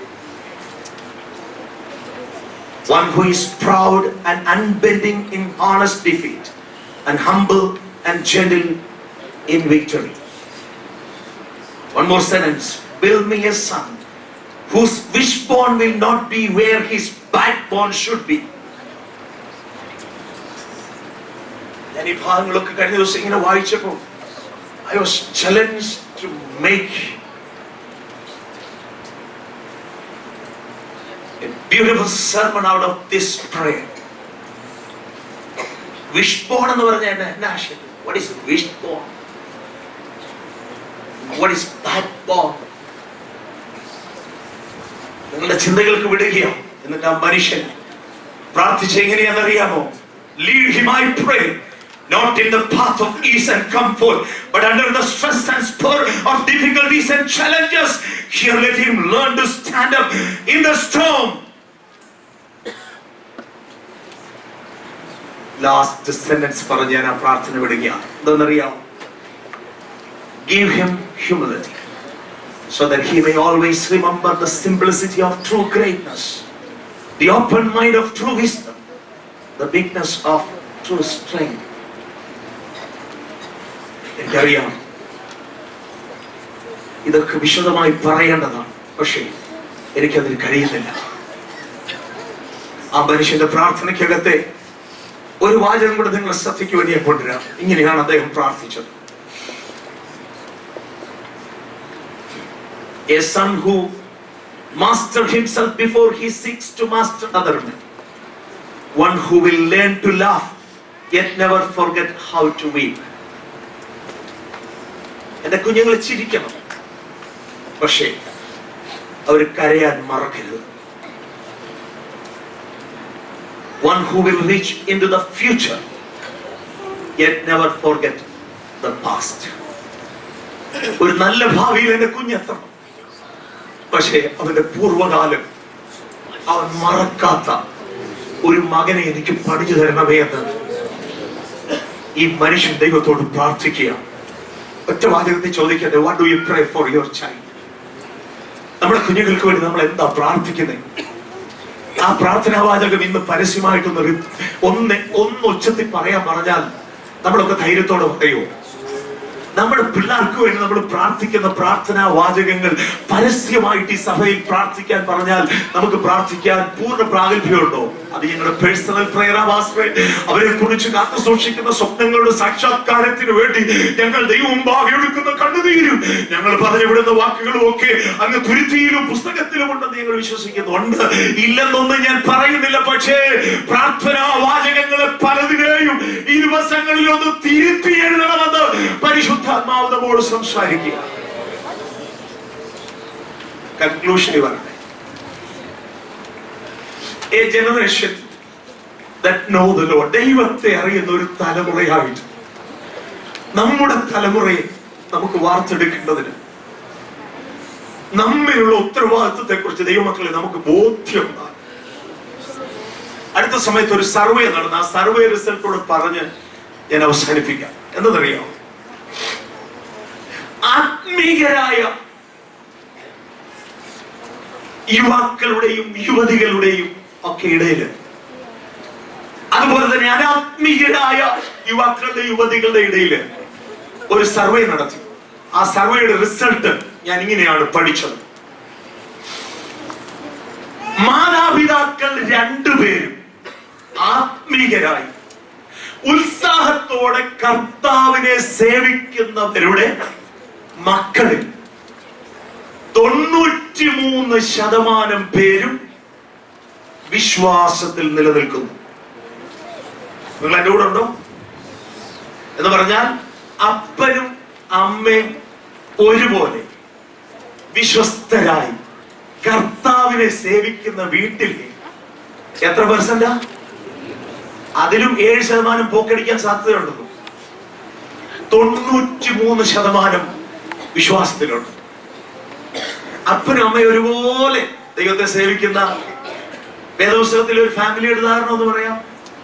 A: One who is proud and unbending in honest defeat and humble and gentle in victory. One more sentence. Build me a son whose wishbone will not be where his backbone should be. ഞാൻ ഈ ഭാഗങ്ങളൊക്കെ കഴിഞ്ഞ ദിവസം ഇങ്ങനെ വായിച്ചപ്പോൾ I was challenge to make a beautiful sermon out of this prayer. Wishbone എന്ന് പറഞ്ഞാൽ എന്നാ- എന്നാ ആശയം? What is wishbone? What is backbone? നിങ്ങളുടെ ചിന്തകൾക്ക് വിടുകയോ എന്നിട്ട് ആ മനുഷ്യൻ പ്രാർത്ഥിച്ച എങ്ങനെയാണെന്നറിയാമോ lead him I pray not in the path of ease and comfort but under the stress and spur of difficulties and challenges here let him learn to stand up in the storm last sentence പറഞ്ഞ് ഞാൻ ആ പ്രാർത്ഥന വിടുകയാണ് എന്തെന്നറിയാം give him humility so that he may always remember the simplicity of true greatness the open mind of true wisdom the bigness of true strength എനിക്കറിയാം ഇതൊക്കെ വിശദമായി പറയേണ്ടതാണ് പക്ഷേ എനിക്കതിന് കഴിയുന്നില്ല ആ മനുഷ്യന്റെ പ്രാർത്ഥനയ്ക്കകത്തെ ഒരു വാചകം കൂടെ നിങ്ങൾ ശ്രദ്ധയ്ക്ക് വേണ്ടി ഞാൻ കൊണ്ടുവരാം ഇങ്ങനെയാണ് അദ്ദേഹം പ്രാർത്ഥിച്ചത് A son who mastered himself before he seeks to master other men. One who will learn to laugh yet never forget how to weep. എന്റെ കുഞ്ഞുങ്ങൾ ചിരിക്കണം പക്ഷേ അവർ കരയാൻ മറക്കരുത് one who will reach into the future yet never forget the past ഒരു നല്ല ഭാവിയിൽ എന്റെ കുഞ്ഞെത്തണം പക്ഷേ അവന്റെ പൂർവകാലം അവൻ മറക്കാത്ത ഒരു മകനെ എനിക്ക് പഠിച്ചു തരണമേ എന്ന് ഈ മനുഷ്യൻ ദൈവത്തോട് പ്രാർത്ഥിക്കുക ഒറ്റ വാചകത്തിൽ ചോദിക്കട്ടെ what do you pray for your child നമ്മുടെ കുഞ്ഞുങ്ങൾക്ക് വേണ്ടി നമ്മൾ എന്താ പ്രാർത്ഥിക്കുന്നത് ആ പ്രാർത്ഥനാ വാചകം ഇന്ന് പരസ്യമായിട്ടൊന്ന് റി- ഒന്ന് ഒന്ന് ഉച്ചത്തിൽ പറയാൻ പറഞ്ഞാൽ നമ്മളൊക്കെ ധൈര്യത്തോടെ പറയുമോ നമ്മുടെ പിള്ളേർക്ക് വേണ്ടി നമ്മൾ പ്രാർത്ഥിക്കുന്ന പ്രാർത്ഥനാ വാചകങ്ങൾ പരസ്യമായിട്ട് ഈ സഭയിൽ പ്രാർത്ഥിക്കാൻ പറഞ്ഞാൽ നമുക്ക് പ്രാർത്ഥിക്കാൻ പൂർണ്ണ പ്രാഗൽഭ്യമുണ്ടോ അത് ഞങ്ങളുടെ പേഴ്സണൽ പ്രേരാവാസ്മേ അവരെ കുറിച്ച് കാത്തു സൂക്ഷിക്കുന്ന സ്വപ്നങ്ങളുടെ സാക്ഷാത്കാരത്തിന് വേണ്ടി ഞങ്ങൾ ദൈവമുമ്പാകെ എടുക്കുന്ന കണ്ണുനീരും ഞങ്ങൾ പറഞ്ഞു വിടുന്ന വാക്കുകളും ഒക്കെ അങ്ങ് തുരുത്തിയിലും പുസ്തകത്തിലും ഉണ്ടെന്ന് ഞങ്ങൾ വിശ്വസിക്കുന്നുണ്ട് ഇല്ലെന്നൊന്നും ഞാൻ പറയുന്നില്ല പക്ഷേ പ്രാർത്ഥനാ വാചകങ്ങളെ പലതിനെയും ഈ ദിവസങ്ങളിൽ ഒന്ന് തിരുത്തി എഴുതണമെന്ന് പരിശുദ്ധാത്മാവ് നമ്മോട് സംസാരിക്കുക കൺക്ലൂഷനിൽ വരട്ടെ a generation that know the Lord ദൈവത്തെ അറിയുന്ന ഒരു തലമുറയായിട്ട് നമ്മുടെ തലമുറയെ നമുക്ക് വാർത്തെടുക്കേണ്ടതിന് നമ്മിലുള്ള ഉത്തരവാദിത്വത്തെ കുറിച്ച് ദൈവമക്കളെ നമുക്ക് ബോധ്യമുണ്ടാകും അടുത്ത സമയത്ത് ഒരു സർവേ നടന്ന ആ സർവേ റിസൾട്ടോട് പറഞ്ഞ് ഞാൻ അവസാനിപ്പിക്കാം എന്നതറിയാം ആത്മീയരായ യുവാക്കളുടെയും യുവതികളുടെയും ഒക്കെ ഇടയില് അതുപോലെ തന്നെ അനാത്മീയരായ യുവാക്കളുടെ യുവതികളുടെ ഇടയില് ഒരു സർവേ നടത്തി ആ സർവേയുടെ റിസൾട്ട് ഞാൻ ഇങ്ങനെയാണ് പഠിച്ചത് മാതാപിതാക്കൾ രണ്ടുപേരും ആത്മീയരായി ഉത്സാഹത്തോടെ കർത്താവിനെ സേവിക്കുന്നവരുടെ മക്കളിൽ തൊണ്ണൂറ്റിമൂന്ന് ശതമാനം പേരും വിശ്വാസത്തിൽ നിലനിൽക്കുന്നു നിങ്ങൾ എന്റെ കൂടെ ഉണ്ടോ എന്ന് പറഞ്ഞാൽ അപ്പനും അമ്മയും ഒരുപോലെ വിശ്വസ്തരായി കർത്താവിനെ സേവിക്കുന്ന വീട്ടിൽ എത്ര പെർസെന്റാ അതിലും ഏഴ് ശതമാനം പോക്കടിക്കാൻ സാധ്യതയുണ്ടെന്നു തൊണ്ണൂറ്റി മൂന്ന് ശതമാനം വിശ്വാസത്തിലുണ്ട് അപ്പനും അമ്മയും ഒരുപോലെ ദൈവത്തെ സേവിക്കുന്ന വേദപുസ്തകത്തിലെ ഒരു ഫാമിലിയുടെ ഉദാഹരണം എന്ന് പറയാം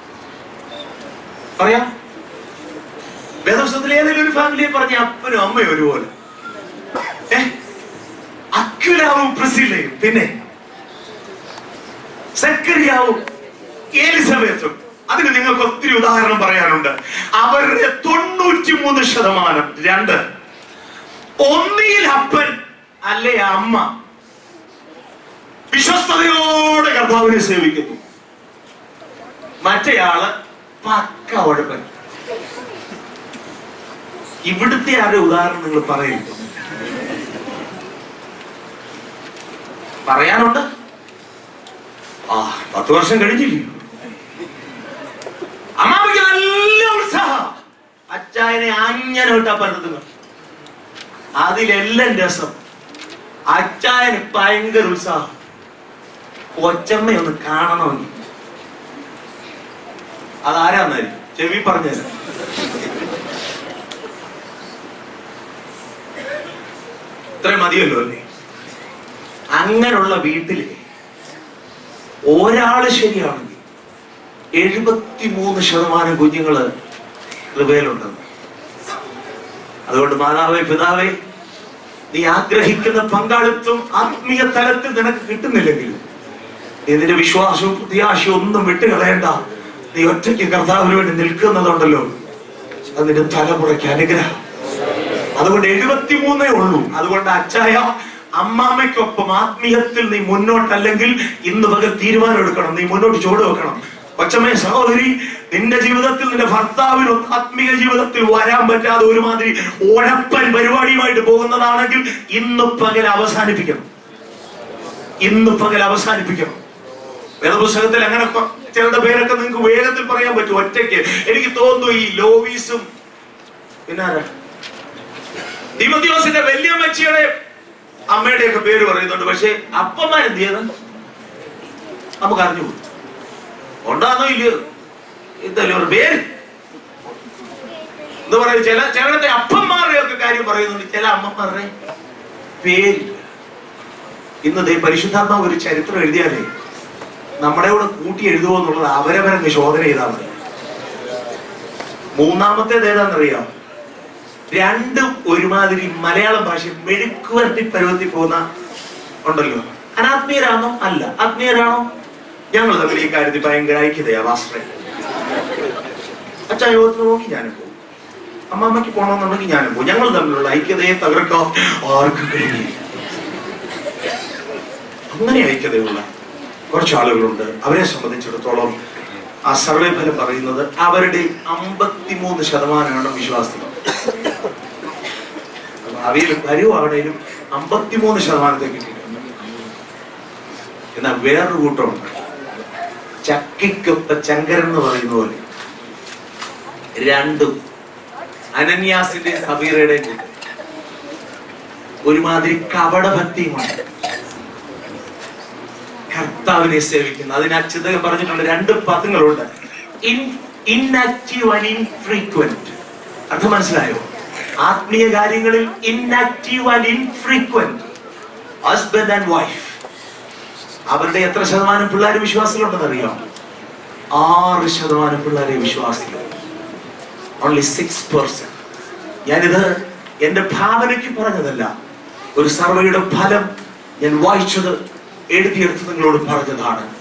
A: പറയാം വേദപുസ്തകത്തിലെ ഏതെങ്കിലും ഒരു ഫാമിലിയെ പറഞ്ഞ അപ്പനും അമ്മയും ഒരുപോലെ ഏ അക്യുലാവും പ്രിസിലയും പിന്നെ സക്കരിയാവും എലിസബത്തും അതിന് നിങ്ങൾക്ക് ഒത്തിരി ഉദാഹരണം പറയാനുണ്ട് അവരുടെ തൊണ്ണൂറ്റി മൂന്ന് ശതമാനം രണ്ട് ഒന്നിയിൽ അപ്പൻ അല്ലെ അമ്മ വിശ്വസ്തയോടെ കർത്താവിനെ സേവിക്കുന്നു മറ്റേയാള് പക്ക ഉഴപ്പൻ ഇവിടുത്തെ ആരുടെ ഉദാഹരണം നിങ്ങൾ പറയുന്നു പറയാനുണ്ട് ആ പത്ത് വർഷം കഴിഞ്ഞില്ലേ അമ്മാവിക്ക് നല്ല ഉത്സാഹം അച്ചായനെ അങ്ങനെ വിട്ടാ പലതുങ്ങൾ അതിലെല്ലാം രസം അച്ചായന് ഭയങ്കര ഉത്സാഹം കൊച്ചമ്മയൊന്ന് കാണണമെങ്കിൽ അതാരാന്നായിരിക്കും ചെവി പറഞ്ഞുതരാം ഇത്രയും മതിയല്ലോ അല്ലേ അങ്ങനെയുള്ള വീട്ടില് ഒരാള് ശരിയാണെങ്കിൽ എഴുപത്തിമൂന്ന് ശതമാനം കുഞ്ഞുങ്ങള് കൃപയിലുണ്ടെന്ന് അതുകൊണ്ട് മാതാവേ പിതാവേ നീ ആഗ്രഹിക്കുന്ന പങ്കാളിത്തം ആത്മീയ തലത്തിൽ നിനക്ക് കിട്ടുന്നില്ലെങ്കിലും നീ നിന്റെ വിശ്വാസവും പ്രത്യാശയും ഒന്നും വിട്ടുകളയണ്ട നീ ഒറ്റയ്ക്ക് കർത്താവിന് വേണ്ടി നിൽക്കുന്നതുണ്ടല്ലോ അത് നിന്റെ തലമുറയ്ക്ക് അനുഗ്രഹം അതുകൊണ്ട് എഴുപത്തിമൂന്നേ ഉള്ളൂ അതുകൊണ്ട് അച്ചായ അമ്മാമയ്ക്കൊപ്പം ആത്മീയത്തിൽ നീ മുന്നോട്ടല്ലെങ്കിൽ ഇന്ന് പകൽ തീരുമാനം എടുക്കണം നീ മുന്നോട്ട് ചുവട് വെക്കണം കൊച്ചമ്മേ സഹോദരി നിന്റെ ജീവിതത്തിൽ നിന്റെ ഭർത്താവിന് ആത്മീയ ജീവിതത്തിൽ വരാൻ പറ്റാതെ ഒരുമാതിരി ഉഴപ്പൻ പരിപാടിയുമായിട്ട് പോകുന്നതാണെങ്കിൽ ഇന്ന് പകൽ അവസാനിപ്പിക്കണം ഇന്ന് പകൽ അവസാനിപ്പിക്കണം വേദപുസ്തകത്തിൽ അങ്ങനെ കൊ- ചിലരുടെ പേരൊക്കെ നിങ്ങൾക്ക് വേഗത്തിൽ പറയാൻ പറ്റും ഒറ്റയ്ക്ക് എനിക്ക് തോന്നുന്നു ഈ ലോവീസും പിന്നെ ആരാ തിമോത്തിയോസിന്റെ വല്യമ്മച്ചിയുടെ അമ്മയുടെ ഒക്കെ പേര് പറയുന്നുണ്ട് പക്ഷെ അപ്പന്മാർ എന്ത് ചെയ്ത് നമുക്ക് അറിഞ്ഞുകൂടും ഉണ്ടാന്നോ ഇല്ലയോ എന്തല്ലോ ഒരു പേര് എന്താ പറയുക ചില ചിലരുടെ അപ്പന്മാരുടെ ഒക്കെ കാര്യം പറയുന്നുണ്ട് ചില അമ്മമാരുടെ പേരില്ല ഇന്ന് ദേ പരിശുദ്ധാത്മാവ് ഒരു ചരിത്രം എഴുതിയാലേ നമ്മുടെ കൂടെ കൂട്ടി എഴുതുമോ എന്നുള്ളത് അവരവരങ്ങ് ശോധന ചെയ്താൽ മതി മൂന്നാമത്തേത് ഏതാണെന്നറിയാം രണ്ടും ഒരുമാതിരി മലയാളം ഭാഷ മെഴുക്കുവരട്ടി പരുവത്തിൽ പോകുന്ന ഉണ്ടല്ലോ അനാത്മീയരാണോ അല്ല ആത്മീയരാണോ ഞങ്ങൾ തമ്മിൽ ഈ കാര്യത്തിൽ ഭയങ്കര ഐക്യതയാ വാസ്ത്രേ അച്ഛാ യോഗത്തിന് നോക്കി ഞാനും പോകും അമ്മാമ്മയ്ക്ക് പോകണമെന്നുണ്ടെങ്കിൽ ഞാനും പോകും ഞങ്ങൾ തമ്മിലുള്ള ഐക്യതയെ തകർക്കാൻ ആർക്കും കഴിയില്ല അങ്ങനെ ഐക്യതയുള്ള കുറച്ച് ആളുകളുണ്ട് അവരെ സംബന്ധിച്ചിടത്തോളം ആ സർവേ ഫലം പറയുന്നത് അവരുടെ അമ്പത്തിമൂന്ന് ശതമാനമാണ് വിശ്വാസത്തിൽ ഭാവിയിൽ വരുവാണേലും അമ്പത്തിമൂന്ന് ശതമാനത്തെ കിട്ടിയിട്ടുണ്ട് എന്നാൽ വേറൊരു കൂട്ടമുണ്ട് ചക്കിക്കൊത്ത ചങ്കരൻ എന്ന് പറയുന്ന പോലെ രണ്ടും അനന്യാസിന്റെ സബീറയുടെ കൂട്ടം ഒരുമാതിരി കപടഭക്തിയുമാണ് കർത്താവിനെ സേവിക്കുന്നു അതിന് അച്യുതകൻ പറഞ്ഞിട്ടുണ്ട് രണ്ട് പദങ്ങളുണ്ട് ഇൻആക്റ്റീവ് ആൻഡ് ഇൻഫ്രീക്വന്റ് അർത്ഥം മനസ്സിലായോ ആത്മീയ കാര്യങ്ങളിൽ inactive and infrequent husband and wife അവരുടെ എത്ര ശതമാനം പിള്ളേർ വിശ്വാസത്തിലുണ്ടെന്ന് അറിയാം ആറ് ശതമാനം പിള്ളേരെ വിശ്വാസത്തിലുണ്ട് ഓൺലി സിക്സ് പെർസെന്റ് ഞാനിത് എന്റെ ഭാവനയ്ക്ക് പറഞ്ഞതല്ല ഒരു സർവേയുടെ ഫലം ഞാൻ വായിച്ചത് എഴുതിയെടുത്ത് നിങ്ങളോട് പറഞ്ഞതാണ്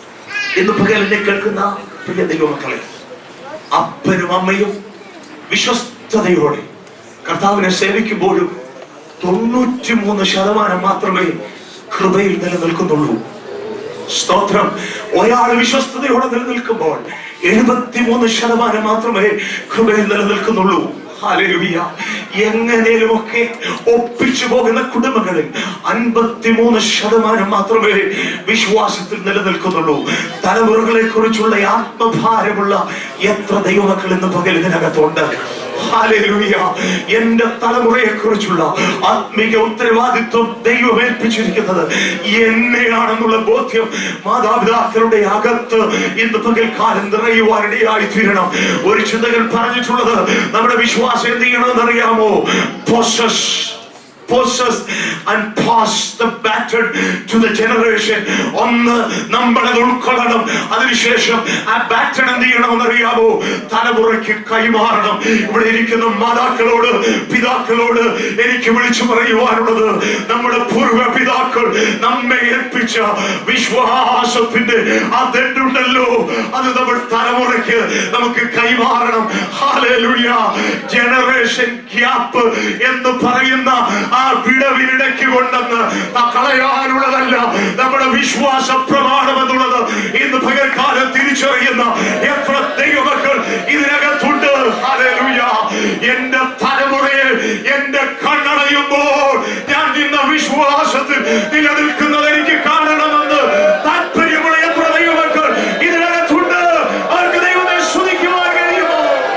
A: ഇന്ന് പകലിനെ കേൾക്കുന്ന പ്രിയ ദൈവമക്കളെ അപ്പനും അമ്മയും വിശ്വസ്തയോടെ കർത്താവിനെ സേവിക്കുമ്പോഴും തൊണ്ണൂറ്റി മൂന്ന് ശതമാനം മാത്രമേ കൃപയിൽ നിലനിൽക്കുന്നുള്ളൂ സ്തോത്രം ഒരാൾ വിശ്വസ്തയോടെ നിലനിൽക്കുമ്പോൾ എഴുപത്തിമൂന്ന് ശതമാനം മാത്രമേ കൃപയിൽ നിലനിൽക്കുന്നുള്ളൂ ഹല്ലേലൂയ എങ്ങനെയുമൊക്കെ ഒപ്പിച്ചു പോകുന്ന കുടുംബങ്ങളിൽ അൻപത്തിമൂന്ന് ശതമാനം മാത്രമേ വിശ്വാസത്തിൽ നിലനിൽക്കുന്നുള്ളൂ തലമുറകളെ കുറിച്ചുള്ള ആത്മഭാരമുള്ള എത്ര ദൈവമക്കൾ ഇന്ന് പകൽ ഇതിനകത്തുണ്ട് ഹല്ലേലൂയ എന്റെ തലമുറയെ കുറിച്ചുള്ള ആത്മീക ഉത്തരവാദിത്വം ദൈവം ഏൽപ്പിച്ചിരിക്കുന്നത് എന്നെയാണെന്നുള്ള ബോധ്യം മാതാപിതാക്കളുടെ അകത്ത് ഇന്ന് പകൽക്കാലം നിറയുവാനിടയായി തീരണം ഒരു ചിന്തകൻ പറഞ്ഞിട്ടുള്ളത് നമ്മുടെ വിശ്വാസം എന്ത് ചെയ്യണമെന്ന് അറിയാമോ possess possess and pass the baton to the generation ഒന്ന് നമ്മൾ അത് ഉൾക്കൊള്ളണം അതിനുശേഷം ആ ബാറ്റൺ എന്ത് ചെയ്യണമെന്ന് അറിയാമോ തലമുറയ്ക്ക് കൈമാറണം ഇവിടെ ഇരിക്കുന്ന മാതാക്കളോട് പിതാക്കളോട് എനിക്ക് വിളിച്ചു പറയുവാനുള്ളത് നമ്മുടെ പൂർവ്വ പിതാക്കൾ നമ്മെ ഏൽപ്പിച്ച വിശ്വാസത്തിന്റെ ആ ദണ്ടുണ്ടല്ലോ അത് നമ്മൾ തലമുറയ്ക്ക് നമുക്ക് കൈമാറണം ഹാലേലുയ ജനറേഷൻ ഗ്യാപ്പ് എന്ന് പറയുന്ന ആ വിടവിനിടയ്ക്ക് കൊണ്ടെന്ന് ആ കളയാനുള്ളതല്ല നമ്മുടെ വിശ്വാസ പ്രമാണം എന്നുള്ളത് ഇന്ന് പകൽക്കാലം തിരിച്ചറിയുന്ന എത്ര ദൈവമക്കൾ ഇതിനകത്തുണ്ട് ഹാലേലുയ എന്റെ തലമുറയെ എന്റെ കണ്ണടയുമ്പോൾ ഞാൻ നിന്ന വിശ്വാസത്തിൽ നിലനിൽക്കുന്നത് എനിക്ക് കാണണമെന്ന് താല്പര്യമുള്ള എത്ര ദൈവമക്കൾ ഇതിനകത്തുണ്ട് അവർക്ക് ദൈവത്തെ സ്തുതിക്കുവാൻ കഴിയുമോ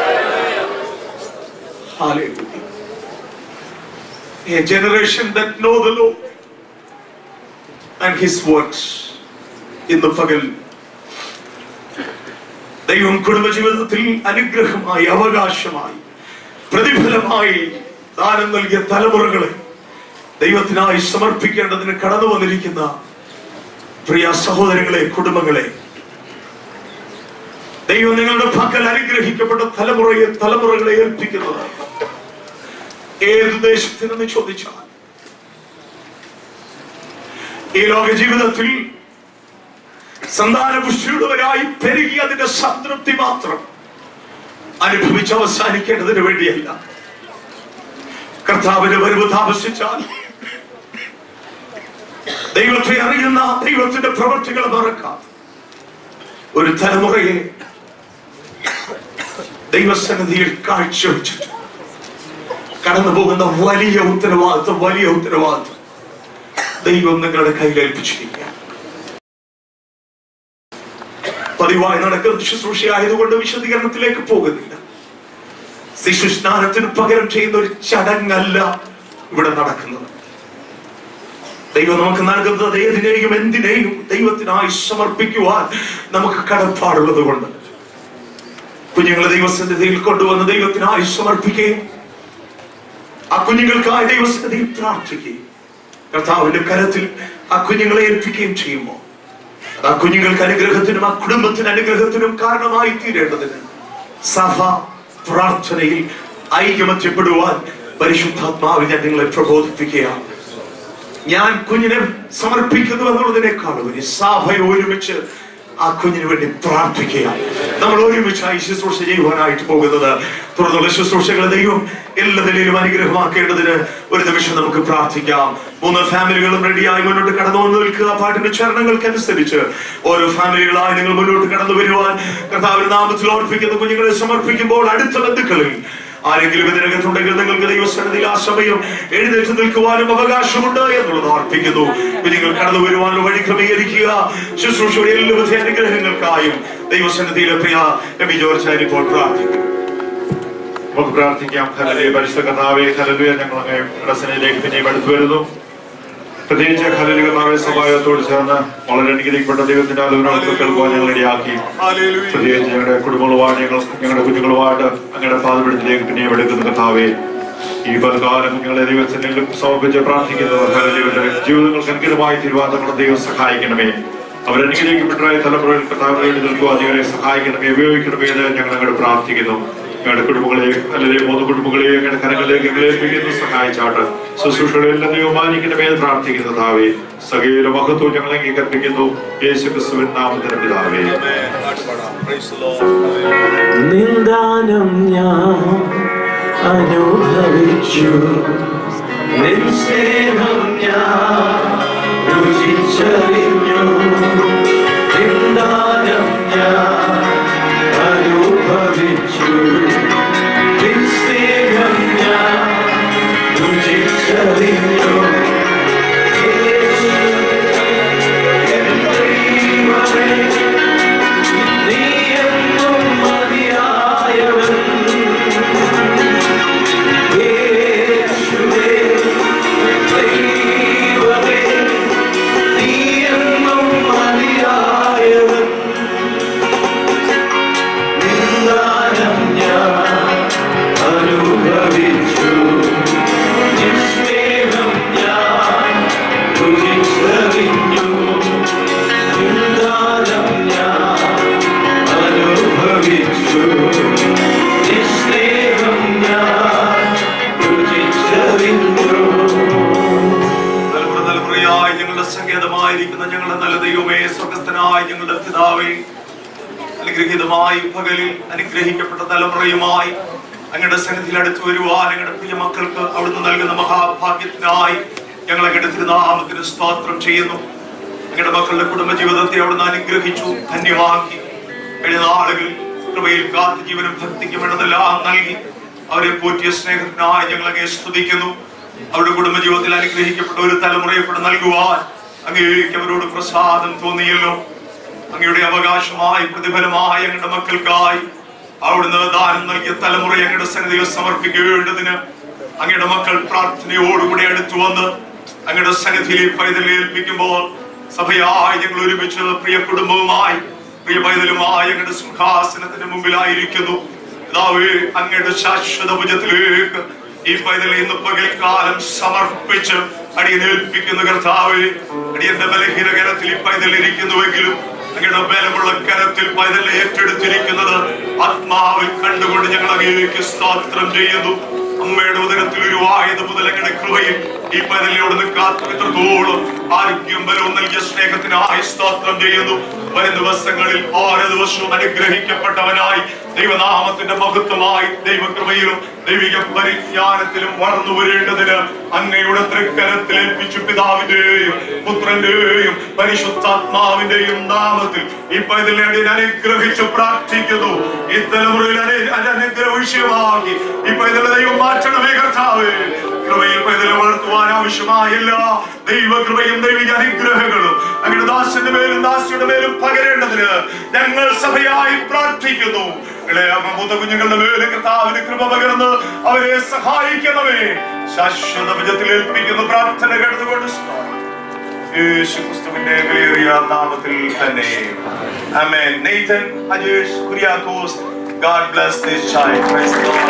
A: Hallelujah. A generation that know the Lord and His works in the പകൽ ദൈവം കുടുംബജീവിതത്തിൽ അനുഗ്രഹമായി അവകാശമായി പ്രതിഫലമായി ദാനം നൽകിയ തലമുറകളെ ദൈവത്തിനായി സമർപ്പിക്കേണ്ടതിന് കടന്നു വന്നിരിക്കുന്ന പ്രിയ സഹോദരങ്ങളെ കുടുംബങ്ങളെ ദൈവം നിങ്ങളുടെ പക്കൽ അനുഗ്രഹിക്കപ്പെട്ട തലമുറയെ തലമുറകളെ ഏൽപ്പിക്കുന്നത് ഏത് ദേശത്തിനെന്ന് ചോദിച്ചാൽ ഈ ലോക ജീവിതത്തിൽ സന്താനപുഷ്ടിയുള്ളവരായി പെരുകി അതിന്റെ സംതൃപ്തി മാത്രം അനുഭവിച്ച് അവസാനിക്കേണ്ടതിന് വേണ്ടിയല്ല കർത്താവിന്റെ വരവ് താമസിച്ചാൽ ദൈവത്തെ അറിയുന്ന ദൈവത്തിന്റെ പ്രവൃത്തികൾ മറക്കാം ഒരു തലമുറയെ ദൈവസന്നിധിയിൽ കാഴ്ചവെച്ചിട്ട് കടന്നു പോകുന്ന വലിയ ഉത്തരവാദിത്വം വലിയ ഉത്തരവാദിത്വം ദൈവം നിങ്ങളുടെ കയ്യിലേൽപ്പിച്ചിരിക്കുക പതിവായി നടക്കുന്ന ശുശ്രൂഷയായതുകൊണ്ട് വിശദീകരണത്തിലേക്ക് പോകുന്നില്ല ശിശുസ്നാനത്തിന് പകരം ചെയ്യുന്ന ഒരു ചടങ്ങല്ല ഇവിടെ നടക്കുന്നത് ദൈവം നമുക്ക് നൽകുന്നത് ഏതിനെയും എന്തിനേയും ദൈവത്തിനായി സമർപ്പിക്കുവാൻ നമുക്ക് കടപ്പാടുള്ളത് കൊണ്ട് കുഞ്ഞുങ്ങളെ ദൈവസന്നിധിയിൽ കൊണ്ടുവന്ന് ദൈവത്തിനായി സമർപ്പിക്കുകയും ആ കുഞ്ഞുങ്ങൾക്കായി ദൈവസന്നിധിയിൽ പ്രാർത്ഥിക്കുകയും കർത്താവിന്റെ കരത്തിൽ ആ കുഞ്ഞുങ്ങളെ ഏൽപ്പിക്കുകയും ചെയ്യുമ്പോൾ ആ കുഞ്ഞുങ്ങൾക്ക് അനുഗ്രഹത്തിനും ആ കുടുംബത്തിന് അനുഗ്രഹത്തിനും കാരണമായി തീരേണ്ടതിന് സഭ പ്രാർത്ഥനയിൽ ഐക്യമത്യപ്പെടുവാൻ പരിശുദ്ധാത്മാവിൽ ഞാൻ നിങ്ങളെ പ്രബോധിപ്പിക്കുകയാണ് ഞാൻ കുഞ്ഞിനെ സമർപ്പിക്കുന്നു എന്നുള്ളതിനേക്കാളും ഒരു സഭ ഒരുമിച്ച് ആ കുഞ്ഞിന് വേണ്ടി പ്രാർത്ഥിക്കുക നമ്മൾ ഒരുമിച്ചായി ശുശ്രൂഷ ചെയ്യുവാനായിട്ട് പോകുന്നത് തുടർന്നുള്ള ശുശ്രൂഷകളെ ദൈവം എല്ലാ നിലയിലും അനുഗ്രഹമാക്കേണ്ടതിന് ഒരു നിമിഷം നമുക്ക് പ്രാർത്ഥിക്കാം മൂന്ന് ഫാമിലികളും റെഡിയായി മുന്നോട്ട് കടന്നു വന്ന് നിൽക്കുക പാട്ടിന്റെ ചരണങ്ങൾക്കനുസരിച്ച് ഓരോ ഫാമിലികളായി നിങ്ങൾ മുന്നോട്ട് കടന്നു വരുവാൻ കർത്താവിന്റെ നാമത്തിൽ ഓർപ്പിക്കുന്ന കുഞ്ഞുങ്ങളെ സമർപ്പിക്കുമ്പോൾ അടുത്ത ബന്ധുക്കളിൽ ആരെങ്കിലും ഇതിനകത്തുണ്ടെങ്കിൽ നിങ്ങൾക്ക് ദൈവസന്നിധിയിൽ ആ സമയം എഴുന്നേറ്റ് നിൽക്കുവാനും അവകാശമുണ്ട് എന്നുള്ളത് ഓർപ്പിക്കുന്നു നിങ്ങൾ കടന്നു വരുവാനുള്ള വഴി ക്രമീകരിക്കുക ശുശ്രൂഷയുടെ എല്ലാവിധ അനുഗ്രഹങ്ങൾക്കായും ദൈവസന്നിധിയിലെ പ്രിയ എബി ജോർജ് ഇപ്പോൾ പ്രാർത്ഥിക്കും
D: നമുക്ക് പ്രാർത്ഥിക്കാം ഹലലേ പരിശുദ്ധ കർത്താവേ ഹലലുയ ഞങ്ങൾ അങ്ങേ ഇടസനയിലേക്ക് പിന്നെയും അടുത്തു വരുന്നു പ്രത്യേകിച്ച് ഹലലു കർത്താവെ സഭായത്തോട് ചേർന്ന് വളരെ അനുഗ്രഹിക്കപ്പെട്ട ദൈവത്തിന്റെ ആലോചനകൾക്ക് കേൾക്കുവാൻ ഞങ്ങൾ ഇടയാക്കി പ്രത്യേകിച്ച് ഞങ്ങളുടെ കുടുംബങ്ങളുമായിട്ട് ഞങ്ങൾ ഞങ്ങളുടെ കുഞ്ഞുങ്ങളുമായിട്ട് അങ്ങയുടെ പാതപിടത്തിലേക്ക് പിന്നെയും എടുക്കുന്ന കർത്താവേ ഈ പലകാലം കുഞ്ഞുങ്ങളെ ദൈവത്തിന് സമർപ്പിച്ച് പ്രാർത്ഥിക്കുന്നത് ഹലലിയുടെ ജീവിതങ്ങൾക്ക് അനുഗ്രഹമായി തീരുവാൻ നമ്മുടെ ദൈവം സഹായിക്കണമേ അവരനുഗ്രഹിക്കപ്പെട്ട തലമുറയിൽ കർത്താവിന് വേണ്ടി നിൽക്കുവാൻ ദൈവരെ സഹായിക്കണമേ ഉപയോഗിക്കണമേ എന്ന് ഞങ്ങൾ അങ്ങോട്ട് പ്രാർത്ഥിക്കുന്നു ഞങ്ങളുടെ കുടുംബങ്ങളെയും അല്ലെങ്കിൽ മൂന്ന് കുടുംബങ്ങളെയും ഞങ്ങളുടെ കരങ്ങളിലേക്ക് ഞങ്ങളെ ഏൽപ്പിക്കുന്നു സഹായിച്ചാട്ട് ശുശ്രൂഷകളെ എല്ലാ ദൈവമാനിക്കണമേ എന്ന് പ്രാർത്ഥിക്കുന്ന താവേ സകല മഹത്വം ഞങ്ങൾ അംഗീകരിപ്പിക്കുന്നു യേശു ക്രിസ്തുവിൻ നാമത്തിന് പിതാവേ
E: നിന്ദാനം ഞാൻ അനുഭവിച്ചു നിൻ സ്നേഹം ഞാൻ രുചിച്ചറിഞ്ഞു നിന്ദാനം ഞാൻ അനുഭവിച്ചു നിൻ സ്നേഹം ഞാൻ രുചിച്ചറിഞ്ഞു യേശുവേ, എൻ ദൈവമേ, നീ എന്നും മതിയായവൻ യേശുവേ ദൈവമേ നീ എന്നും മതിയായവൻ നിന്ദാനം ഞാൻ അനുഭവിച്ചു നിൻ സ്നേഹം ഞാൻ രുചിച്ചറിഞ്ഞു നിന്ദാനം ഞാൻ അനുഭവിച്ചു നിൻ സ്നേഹം ഞാൻ രുചിച്ചറിഞ്ഞു
F: തലമുറ തലമുറയായി ഞങ്ങളുടെ സങ്കേതമായിരിക്കുന്ന ഞങ്ങളുടെ നല്ല ദൈവമേ സ്വർഗസ്ഥനായ ഞങ്ങളുടെ പിതാവേ അനുഗ്രഹീതമായി പകലിൽ അനുഗ്രഹിക്കപ്പെട്ട തലമുറയുമായി അങ്ങയുടെ സന്നിധിയിൽ അടുത്തു വരുവാൻ ഞങ്ങളുടെ പ്രിയ മക്കൾക്ക് അവിടുന്ന് നൽകുന്ന മഹാഭാഗ്യത്തിനായി ഞങ്ങൾ അങ്ങയുടെ തിരുനാമത്തിന് സ്തോത്രം ചെയ്യുന്നു ഞങ്ങളുടെ മക്കളുടെ കുടുംബജീവിതത്തെ അവിടുന്ന് അനുഗ്രഹിച്ചു ധന്യമാക്കി കഴിഞ്ഞ നാളുകളിൽ കൃപയിൽ കാത്ത് ജീവനും ഭക്തിക്കും വേണ്ടതെല്ലാം നൽകി അവരെ പോറ്റിയ സ്നേഹത്തിനായി ഞങ്ങൾ അങ്ങേ സ്തുതിക്കുന്നു അവരുടെ കുടുംബജീവിതത്തിൽ അനുഗ്രഹിക്കപ്പെട്ട ഒരു തലമുറയെ കൂടെ നൽകുവാൻ അങ്ങേക്ക് അവരോട് പ്രസാദം തോന്നിയല്ലോ അങ്ങയുടെ അവകാശമായി പ്രതിഫലമായി ഞങ്ങളുടെ മക്കൾക്കായി അവിടുന്ന് ദാനം നൽകിയ തലമുറ ഞങ്ങളുടെ സന്നിധിയിൽ സമർപ്പിക്കേണ്ടതിന് അങ്ങയുടെ മക്കൾ പ്രാർത്ഥനയോടുകൂടി അടുത്തു വന്ന് അങ്ങയുടെ സന്നിധിയിൽ ഈ പൈതൽ ഏൽപ്പിക്കുമ്പോൾ സഭയായി ഞങ്ങൾ ഒരുമിച്ച് പ്രിയ കുടുംബവുമായി പ്രിയ പൈതലുമായി ഞങ്ങളുടെ സിംഹാസനത്തിന്റെ മുമ്പിലായിരിക്കുന്നു പിതാവേ അങ്ങയുടെ ശാശ്വത ഭുജത്തിലേക്ക് ഈ പൈതലെ ഇന്ന് പകൽക്കാലം സമർപ്പിച്ച് അടിയനേൽപ്പിക്കുന്ന കർത്താവേ അടിയന്റെ ബലഹീന കരത്തിൽ ഈ പൈതൽ ഇരിക്കുന്നുവെങ്കിലും അങ്ങയുടെ ബലമുള്ള കരത്തിൽ പൈതൽ ഏറ്റെടുത്തിരിക്കുന്നത് ആത്മാവിൽ കണ്ടുകൊണ്ട് ഞങ്ങൾ അങ്ങേക്ക് സ്തോത്രം ചെയ്യുന്നു അമ്മയുടെ ഉദരത്തിൽ ഉരുവായത് മുതൽ അങ്ങയുടെ കൃപയിൽ ഈ പൈതലിനോട് കാത്തു എത്രത്തോളം ആരോഗ്യം ബലവും നൽകിയ സ്നേഹത്തിനായി സ്തോത്രം ചെയ്യുന്നു വരും ദിവസങ്ങളിൽ ഓരോ ദിവസവും അനുഗ്രഹിക്കപ്പെട്ടവനായി ദൈവനാമത്തിന്റെ മഹത്വമായി ദൈവകൃപയിലും ദൈവിക പരിജ്ഞാനത്തിലും വളർന്നു വരേണ്ടതിന് അങ്ങയുടെ തൃക്കരത്തിൽ ഏൽപ്പിച്ചു പിതാവിന്റെയും പുത്രന്റെയും പരിശുദ്ധാത്മാവിന്റെയും നാമത്തിൽ ഈ പൈതലിനെ അടിയൻ അനുഗ്രഹിച്ച് പ്രാർത്ഥിക്കുന്നു ഈ തലമുറയിൽ അനെ- അനെ അനുഗ്രഹ വിഷയമാക്കി ഈ പൈതലെ ദൈവം മാറ്റണമേ കർത്താവേ കൃപയിൽ പൈതലെ വളർത്തുവാൻ ആവശ്യമായ എല്ലാ ദൈവകൃപയും ദൈവിക അനുഗ്രഹങ്ങളും അങ്ങയുടെ ദാസന്റെ മേലും ദാസിയുടെ മേലും പകരേണ്ടതിന് ഞങ്ങൾ സഭയായി പ്രാർത്ഥിക്കുന്നു ഇളയ മൂത്ത കുഞ്ഞുങ്ങളുടെ മേലും കർത്താവിന് കൃപ പകർന്ന് അവരെ സഹായിക്കണമേ ശാശ്വത വിജയത്തിൽ ഏൽപ്പിക്കുന്ന പ്രാർത്ഥന കേട്ടുകൊണ്ട് യേശു ക്രിസ്തുവിന്റെ വിലയേറിയ നാമത്തിൽ തന്നെ ആമേൻ Nathan Ajesh Kuriakose God bless this child. Praise the Lord.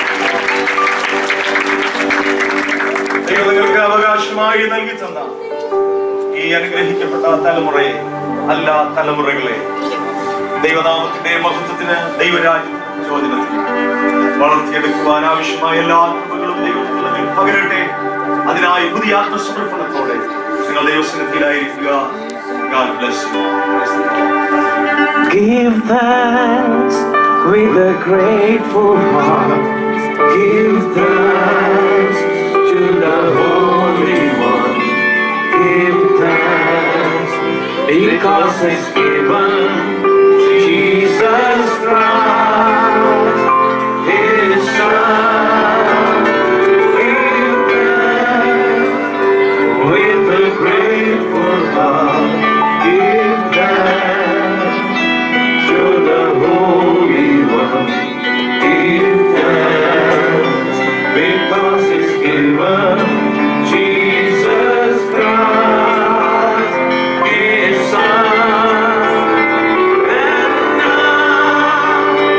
F: ദൈവം നിങ്ങൾക്ക് അവകാശമായി നൽകി തന്ന ഈ അനുഗ്രഹിക്കപ്പെട്ട തലമുറയെ അല്ല തലമുറകളെ ദൈവനാമത്തിന്റെ മഹത്വത്തിന് ദൈവരാജ്യ ചോദനത്തിൽ വളർത്തിയെടുക്കുവാൻ ആവശ്യമായ എല്ലാ കൃപകളും ദൈവത്തിൽ പകരട്ടെ അതിനായി പുതിയ ആത്മസമർപ്പണത്തോടെ നിങ്ങൾ ദൈവസന്നിധിയിലായിരിക്കുക God bless you. Praise the Lord.
E: Give thanks with a grateful heart. Give thanks to the Holy One. Give thanks because it's given Jesus Christ, His Son. Give thanks with a grateful heart. Give thanks to the Holy One. Give thanks because it's given Jesus Christ, His Son. And now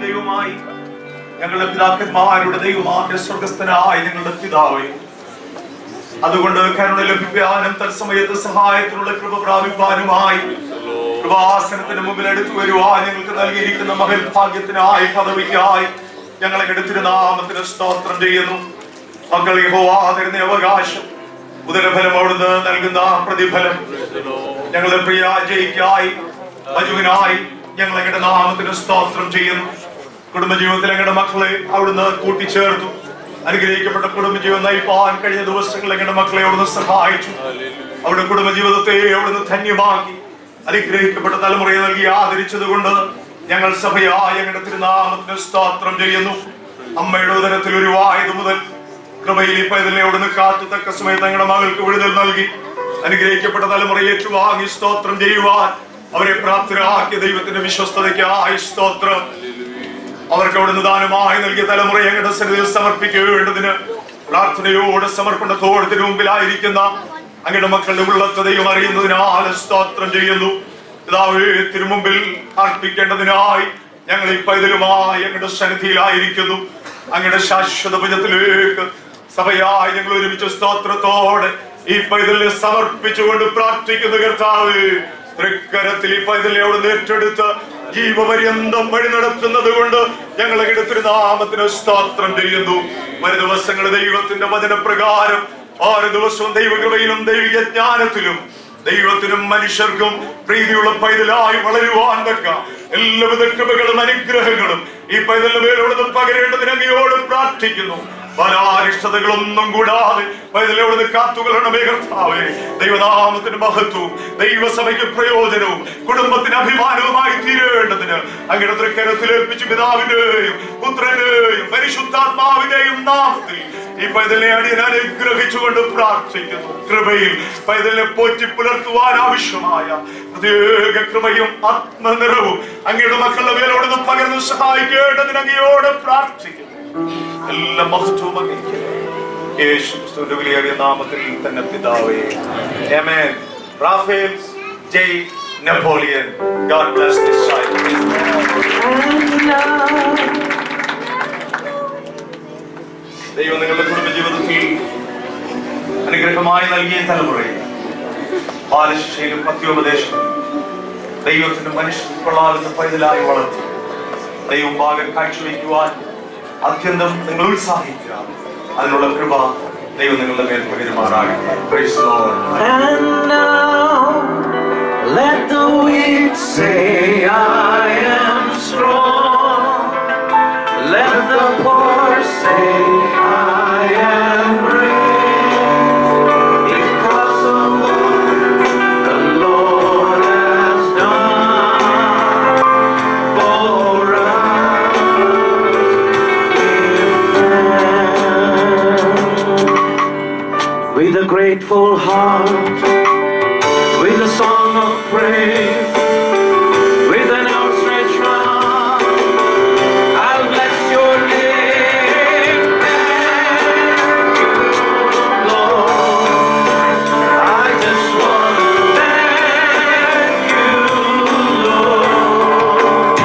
F: ദൈവമായി ഞങ്ങളുടെ പിതാക്കന്മാരുടെ ദൈവമായ സ്വർഗസ്ഥനായ ഞങ്ങളുടെ പിതാവേ അതുകൊണ്ട് കരുണ ലഭിക്കാനും തത്സമയത്ത് സഹായത്തിനുള്ള കൃപ പ്രാപിപ്പാനുമായി കൃപാസനത്തിന് മുമ്പിൽ എടുത്തു വരുവാൻ ഞങ്ങൾക്ക് നൽകിയിരിക്കുന്ന മകൻ ഭാഗ്യത്തിനായി പദവിക്കായി ഞങ്ങളെ എടുത്തിരുന്നാമത്തിന് സ്തോത്രം ചെയ്യുന്നു മക്കൾ യഹോവാ തരുന്ന അവകാശം ഉദരഫലം അവിടുന്ന് നൽകുന്ന പ്രതിഫലം ഞങ്ങളുടെ പ്രിയ ജയിക്കായി മജുവിനായി ഞങ്ങൾ ഞങ്ങളുടെ നാമത്തിന് സ്തോത്രം ചെയ്യുന്നു കുടുംബജീവിതത്തിൽ ഞങ്ങളുടെ മക്കളെ അവിടുന്ന് കൂട്ടിച്ചേർത്തു അനുഗ്രഹിക്കപ്പെട്ട കുടുംബജീവൻ നയിപ്പാൻ കഴിഞ്ഞ ദിവസങ്ങളിൽ ഞങ്ങളുടെ മക്കളെ അവിടുന്ന് സഹായിച്ചു അവരുടെ കുടുംബജീവിതത്തെ അവിടുന്ന് ധന്യമാക്കി അനുഗ്രഹിക്കപ്പെട്ട തലമുറയെ നൽകി ആദരിച്ചത് കൊണ്ട് ഞങ്ങൾ സഭയായ ഞങ്ങളുടെ തിരുനാമത്തിന് സ്തോത്രം ചെയ്യുന്നു അമ്മയുടെ ഉദരത്തിൽ ഉരുവായത് മുതൽ കൃപയിൽ ഇപ്പൊ ഇതിനെ അവിടുന്ന് കാത്തു തക്ക സമയത്ത് ഞങ്ങളുടെ മകൾക്ക് വിടുതൽ നൽകി അനുഗ്രഹിക്കപ്പെട്ട തലമുറയെ ഏറ്റുവാങ്ങി സ്തോത്രം ചെയ്യുവാൻ അവരെ പ്രാപ്തരാക്കിയ ദൈവത്തിന്റെ വിശ്വസ്തതയ്ക്കായി സ്തോത്രം അവർക്ക് അവിടുന്ന് ദാനമായി നൽകിയ തലമുറ ഞങ്ങളുടെ സന്നിധിയിൽ സമർപ്പിക്കേണ്ടതിന് പ്രാർത്ഥനയോടെ സമർപ്പണത്തോടത്തിന് മുമ്പിലായിരിക്കുന്ന അങ്ങയുടെ മക്കളുടെ ഉള്ളത്തതയും അറിയുന്നതിനാൽ സ്തോത്രം ചെയ്യുന്നു പിതാവേ തിരുമുമ്പിൽ അർപ്പിക്കേണ്ടതിനായി ഞങ്ങൾ ഈ പൈതലുമായി ഞങ്ങളുടെ സന്നിധിയിലായിരിക്കുന്നു അങ്ങയുടെ ശാശ്വത ഭുജത്തിലേക്ക് സഭയായി ഞങ്ങൾ ഒരുമിച്ച് സ്തോത്രത്തോടെ ഈ പൈതലിനെ സമർപ്പിച്ചുകൊണ്ട് പ്രാർത്ഥിക്കുന്നു കർത്താവ് തൃക്കരത്തിൽ ഈ പൈതലിനെ അവിടെ ഏറ്റെടുത്ത് ജീവപര്യന്തം വഴി നടത്തുന്നത് കൊണ്ട് ഞങ്ങൾ എടുത്തൊരു നാമത്തിന് സ്തോത്രം ചെയ്യുന്നു വരും ദിവസങ്ങൾ ദൈവത്തിന്റെ വചനപ്രകാരം ഓരോ ദിവസവും ദൈവകൃപയിലും ദൈവിക ജ്ഞാനത്തിലും ദൈവത്തിനും മനുഷ്യർക്കും പ്രീതിയുള്ള പൈതലായി വളരുവാൻ തക്ക എല്ലാവിധ കൃപകളും അനുഗ്രഹങ്ങളും ഈ പൈതലിന്റെ മേലോട് പകരേണ്ടതിന് അങ്ങയോട് പ്രാർത്ഥിക്കുന്നു പല അരിഷ്ടതകളൊന്നും കൂടാതെ പൈതലോട് കാത്തുകൊള്ളണമേ കർത്താവേ ദൈവനാമത്തിന് മഹത്വവും ദൈവസഭയ്ക്ക് പ്രയോജനവും കുടുംബത്തിന് അഭിമാനവുമായി തീരേണ്ടതിന് അങ്ങയുടെ തൃക്കരത്തിൽ ഏൽപ്പിച്ചു പിതാവിന്റെയും പുത്രന്റെയും പരിശുദ്ധാത്മാവിന്റെയും നാമത്തിൽ ഈ പൈതലിനെ അടിയൻ അനുഗ്രഹിച്ചുകൊണ്ട് പ്രാർത്ഥിക്കുന്നു കൃപയിൽ പൈതലിനെ പോറ്റി പുലർത്തുവാൻ ആവശ്യമായ പ്രത്യേക കൃപയും ആത്മനിറവും അങ്ങയുടെ മക്കളുടെ മേലോട് പകർന്ന് സഹായിക്കേണ്ടതിന് അങ്ങയോട് പ്രാർത്ഥിക്കുന്നു എല്ലാ മഹത്വവും അങ്ങേക്ക് യേശു ക്രിസ്തുവിന്റെ വിലയേറിയ നാമത്തിൽ തന്നെ പിതാവേ ആമേൻ Raphael Jay Napoleon God bless this ദൈവം നിങ്ങളുടെ കുടുംബ ജീവിതത്തിൽ അനുഗ്രഹമായി നൽകിയ തലമുറയെ ബാലശിക്ഷയിലും പത്യോപദേശം ദൈവത്തിന്റെ മനുഷ്യൻ കൊള്ളാകുന്ന പൈതലായി വളർത്തി ദൈവം ഭാഗം കാഴ്ചവെക്കുവാൻ അത്യന്തം നിങ്ങൾ ഉത്സാഹിക്കുക അതിനുള്ള കൃപ ദൈവം നിങ്ങളുടെ മേൽ പകരുമാറാകട്ടെ Praise the Lord.
E: And now let the weak say, I am strong. Let the poor say, I am rich. Because of what the Lord has done for us. With a grateful heart, with a song of praise, with an outstretched arm, I'll bless your name. Thank you, Lord. I just want to thank you, Lord.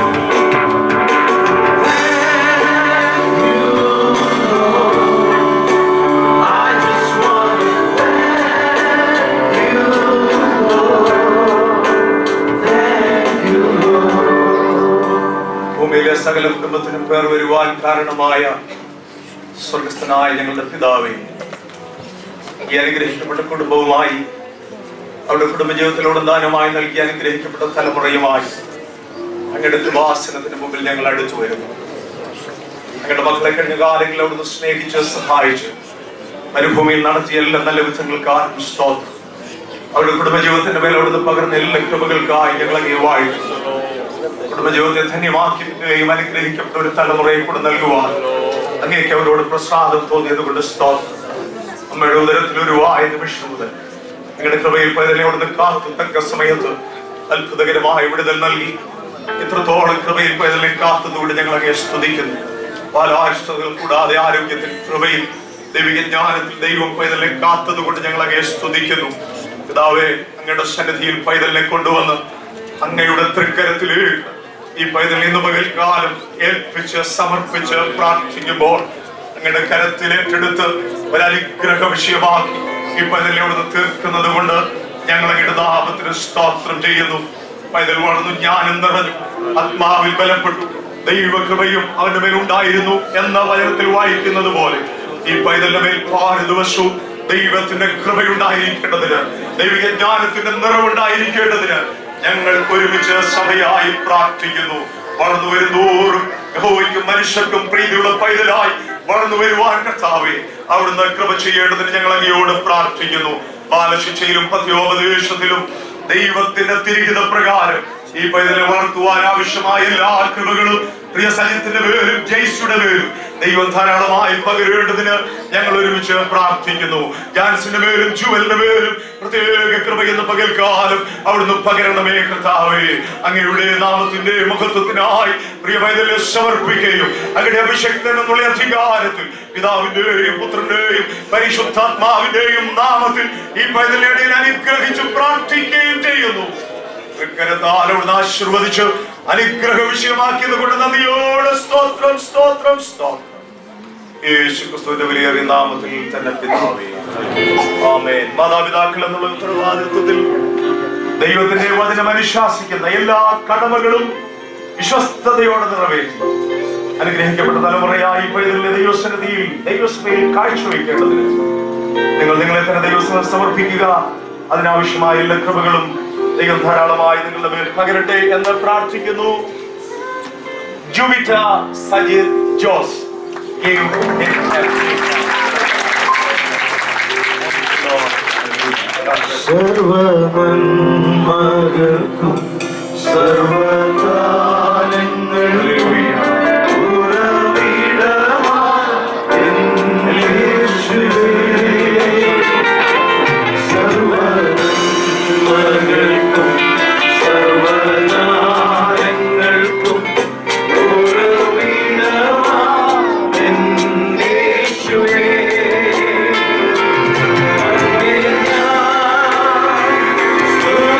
E: Thank you, Lord. I just want to thank you, Lord. Thank you, Lord.
F: ഭൂമിയിലെ സകല കുടുംബത്തിനും പേർ വരുവാൻ കാരണമായ സ്വർഗസ്ഥനായ ഞങ്ങളുടെ പിതാവേ ഈ അനുഗ്രഹിക്കപ്പെട്ട കുടുംബവുമായി അവരുടെ കുടുംബജീവിതത്തിലൂടെ ദാനമായി നൽകി അനുഗ്രഹിക്കപ്പെട്ട തലമുറയുമായി അങ്ങയുടെ കൃപാസനത്തിന് മുമ്പിൽ ഞങ്ങൾ അടുത്തു വരുന്നു അങ്ങയുടെ മക്കളെ കഴിഞ്ഞ കാലങ്ങളിൽ അവിടുന്ന് സ്നേഹിച്ച് സഹായിച്ച് മരുഭൂമിയിൽ നടത്തിയ എല്ലാ നല്ല വിധങ്ങൾക്കാരും സ്തോത്രം അവരുടെ കുടുംബജീവിതത്തിന്റെ മേൽ അവിടുന്ന് പകർന്ന എല്ലാ കൃപകൾക്കായി ഞങ്ങൾ അങ്ങേ വാഴ്ത്തുന്നു കുടുംബജീവിതത്തെ ധന്യമാക്കിയും അനുഗ്രഹിക്കപ്പെട്ട ഒരു തലമുറയെ കൂടെ നൽകുവാൻ അങ്ങേക്ക് അവരോട് പ്രസാദം തോന്നിയത് കൊണ്ട് സ്തോത്രം അമ്മയുടെ ഉദരത്തിൽ ഒരു വായ നിമിഷം മുതൽ നിങ്ങളുടെ കൃപയിൽ പൈതലെ അവിടുന്ന് കാത്തു തക്ക സമയത്ത് അത്ഭുതകരമായ വിടുതൽ നൽകി ഇത്രത്തോളം കൃപയിൽ പൈതലെ കാത്തതുകൊണ്ട് ഞങ്ങൾ അങ്ങേ സ്തുതിക്കുന്നു പല ആശ്രതകൾ കൂടാതെ ആരോഗ്യത്തിൽ കൃപയിൽ ദൈവിക ജ്ഞാനത്തിൽ ദൈവം പൈതലെ കാത്തത് കൊണ്ട് ഞങ്ങൾ അങ്ങേ സ്തുതിക്കുന്നു പിതാവേ അങ്ങയുടെ സന്നിധിയിൽ പൈതലിനെ കൊണ്ടുവന്ന് അങ്ങയുടെ തൃക്കരത്തിലേക്ക് ഈ പൈതൽ ഇന്ന് പകൽക്കാലം ഏൽപ്പിച്ച് സമർപ്പിച്ച് പ്രാർത്ഥിക്കുമ്പോൾ അങ്ങയുടെ കരത്തിൽ ഏറ്റെടുത്ത് ഒരു അനുഗ്രഹ വിഷയമാക്കി ഈ പൈതലിനെ അവിടുന്ന് തീർക്കുന്നത് കൊണ്ട് ഞങ്ങൾ അങ്ങയുടെ നാമത്തിന് സ്തോത്രം ചെയ്യുന്നു പൈതൽ വളർന്നു ജ്ഞാനം നിറഞ്ഞു ആത്മാവിൽ ബലപ്പെട്ടു ദൈവകൃപയും അവന്റെ മേൽ ഉണ്ടായിരുന്നു എന്ന വചനത്തിൽ വായിക്കുന്നത് പോലെ ഈ പൈതലിന്റെ മേൽ പാല് ദിവസവും ദൈവത്തിന്റെ കൃപയുണ്ടായിരിക്കേണ്ടതിന് ദൈവിക ജ്ഞാനത്തിന്റെ നിറവുണ്ടായിരിക്കേണ്ടതിന് ഞങ്ങൾ ഒരുമിച്ച് സഭയായി പ്രാർത്ഥിക്കുന്നു വളർന്നു വരുന്നോറും യഹോവയ്ക്കും മനുഷ്യർക്കും പ്രീതിയുള്ള പൈതലായി വളർന്നു വരുവാൻ കർത്താവേ അവിടുന്ന് കൃപ ചെയ്യേണ്ടതിന് ഞങ്ങൾ അങ്ങയോട് പ്രാർത്ഥിക്കുന്നു ബാലശിക്ഷയിലും പത്യോപദേശത്തിലും ദൈവത്തിന്റെ തിരിഹിത പ്രകാരം ഈ പൈതലെ വളർത്തുവാൻ ആവശ്യമായ എല്ലാ കൃപകളും പ്രിയ സജിത്തിന്റെ പേരും ജയ്സുടെ പേരും ദൈവം ധാരാളമായി പകരേണ്ടതിന് ഞങ്ങൾ ഒരുമിച്ച് പ്രാർത്ഥിക്കുന്നു ജാൻസിന്റെ പേരും ജുവലിന്റെ പേരും പ്രത്യേക കൃപ എന്ന പകൽക്കാലം അവിടുന്ന് പകരണമേ കർത്താവേ അങ്ങയുടെ നാമത്തിന്റെ മഹത്വത്തിനായി പ്രിയ പൈതലെ സമർപ്പിക്കുകയും അങ്ങയുടെ അഭിഷേകത്തിൽ നിന്നുള്ള അധികാരത്തിൽ പിതാവിന്റെയും പുത്രന്റെയും പരിശുദ്ധാത്മാവിന്റെയും നാമത്തിൽ ഈ പൈതലിന്റെ ഇടയിൽ അനുഗ്രഹിച്ച് പ്രാർത്ഥിക്കുകയും ചെയ്യുന്നു തൃക്കരത്താൽ അവിടുന്ന് ആശീർവദിച്ച് അനുഗ്രഹ വിഷയമാക്കിയത് കൊണ്ട് നന്ദിയോട് സ്തോത്രം സ്തോത്രം സ്തോത്രം യേശു ക്രിസ്തുവിന്റെ വിലയേറിയ നാമത്തിൽ തന്നെ പിതാവേ ആമേൻ മാതാപിതാക്കൾ എന്നുള്ള ഉത്തരവാദിത്വത്തിൽ ദൈവത്തിന്റെ വചനം അനുശാസിക്കുന്ന എല്ലാ കടമകളും വിശ്വസ്തയോടെ നിറവേറ്റി അനുഗ്രഹിക്കപ്പെട്ട തലമുറയായി പൈതലിന്റെ ദൈവസന്നിധിയിൽ ദൈവസഭയിൽ കാഴ്ചവെക്കേണ്ടതിന് നിങ്ങൾ നിങ്ങളെ തന്നെ ദൈവസഭ സമർപ്പിക്കുക അതിനാവശ്യമായ എല്ലാ കൃപകളും ദൈവം ധാരാളമായി നിങ്ങളുടെ മേൽ പകരട്ടെ എന്ന് പ്രാർത്ഥിക്കുന്നു ജുവിറ്റ സജിത് ജോസ്
E: സർവമന്മകൾക്കും സർവകാലങ്ങൾക്കും ഉറവിടമായി എന്നേശുവേ. സർവമന്മകൾക്കും സർവകാലങ്ങൾക്കും ഉറവിടമായി എന്നേശുവേ. അങ്ങേ ഞാൻ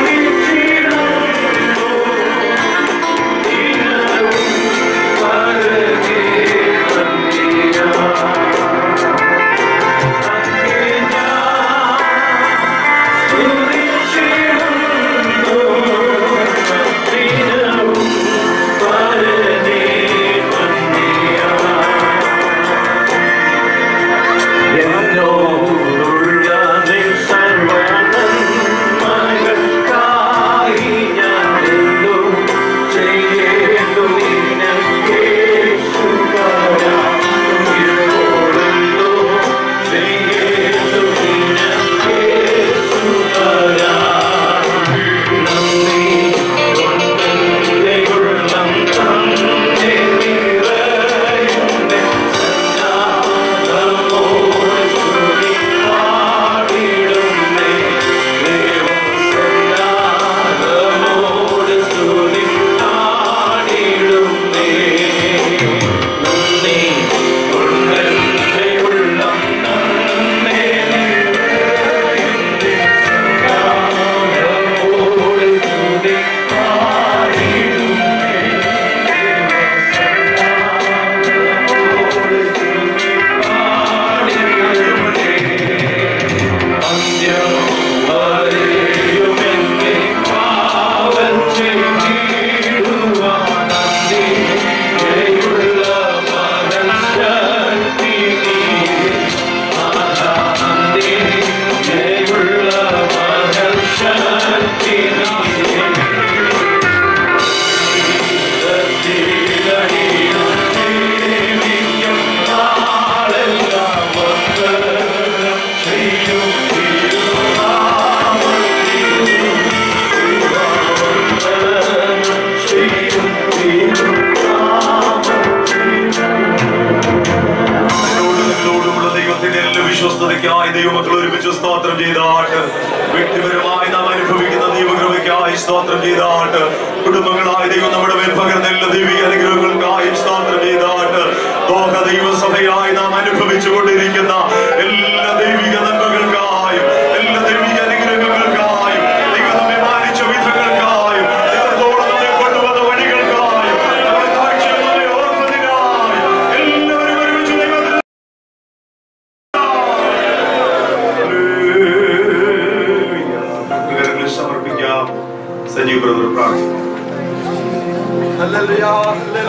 F: നിങ്ങളോടുമുള്ള ദൈവത്തിന്റെ എല്ലാ വിശ്വസ്തതയ്ക്കായി ദൈവമക്കൾ ഒരുമിച്ച് സ്തോത്രം ചെയ്താട്ട് വ്യക്തിപരമായി നാം അനുഭവിക്കുന്ന ദൈവകൃപയ്ക്കായി സ്തോത്രം ചെയ്താട്ട് കുടുംബങ്ങളായി ദൈവം നമ്മുടെ മേൽ പകർന്ന എല്ലാ ദൈവിക അനുഗ്രഹങ്ങൾക്കായി സ്തോത്രം ചെയ്താട്ട് ലോക ദൈവസഭയായി നാം അനുഭവിച്ചു കൊണ്ടിരിക്കുന്ന എല്ലാ ദൈവിക നന്മകൾക്കായും എല്ലാ ദൈവിക അനുഗ്രഹങ്ങൾക്കായും ദൈവം നമ്മെ മാനിച്ച വിധങ്ങൾക്കായും ദൈവത്തോളം നമ്മെ കൊണ്ടുവന്ന വഴികൾക്കായും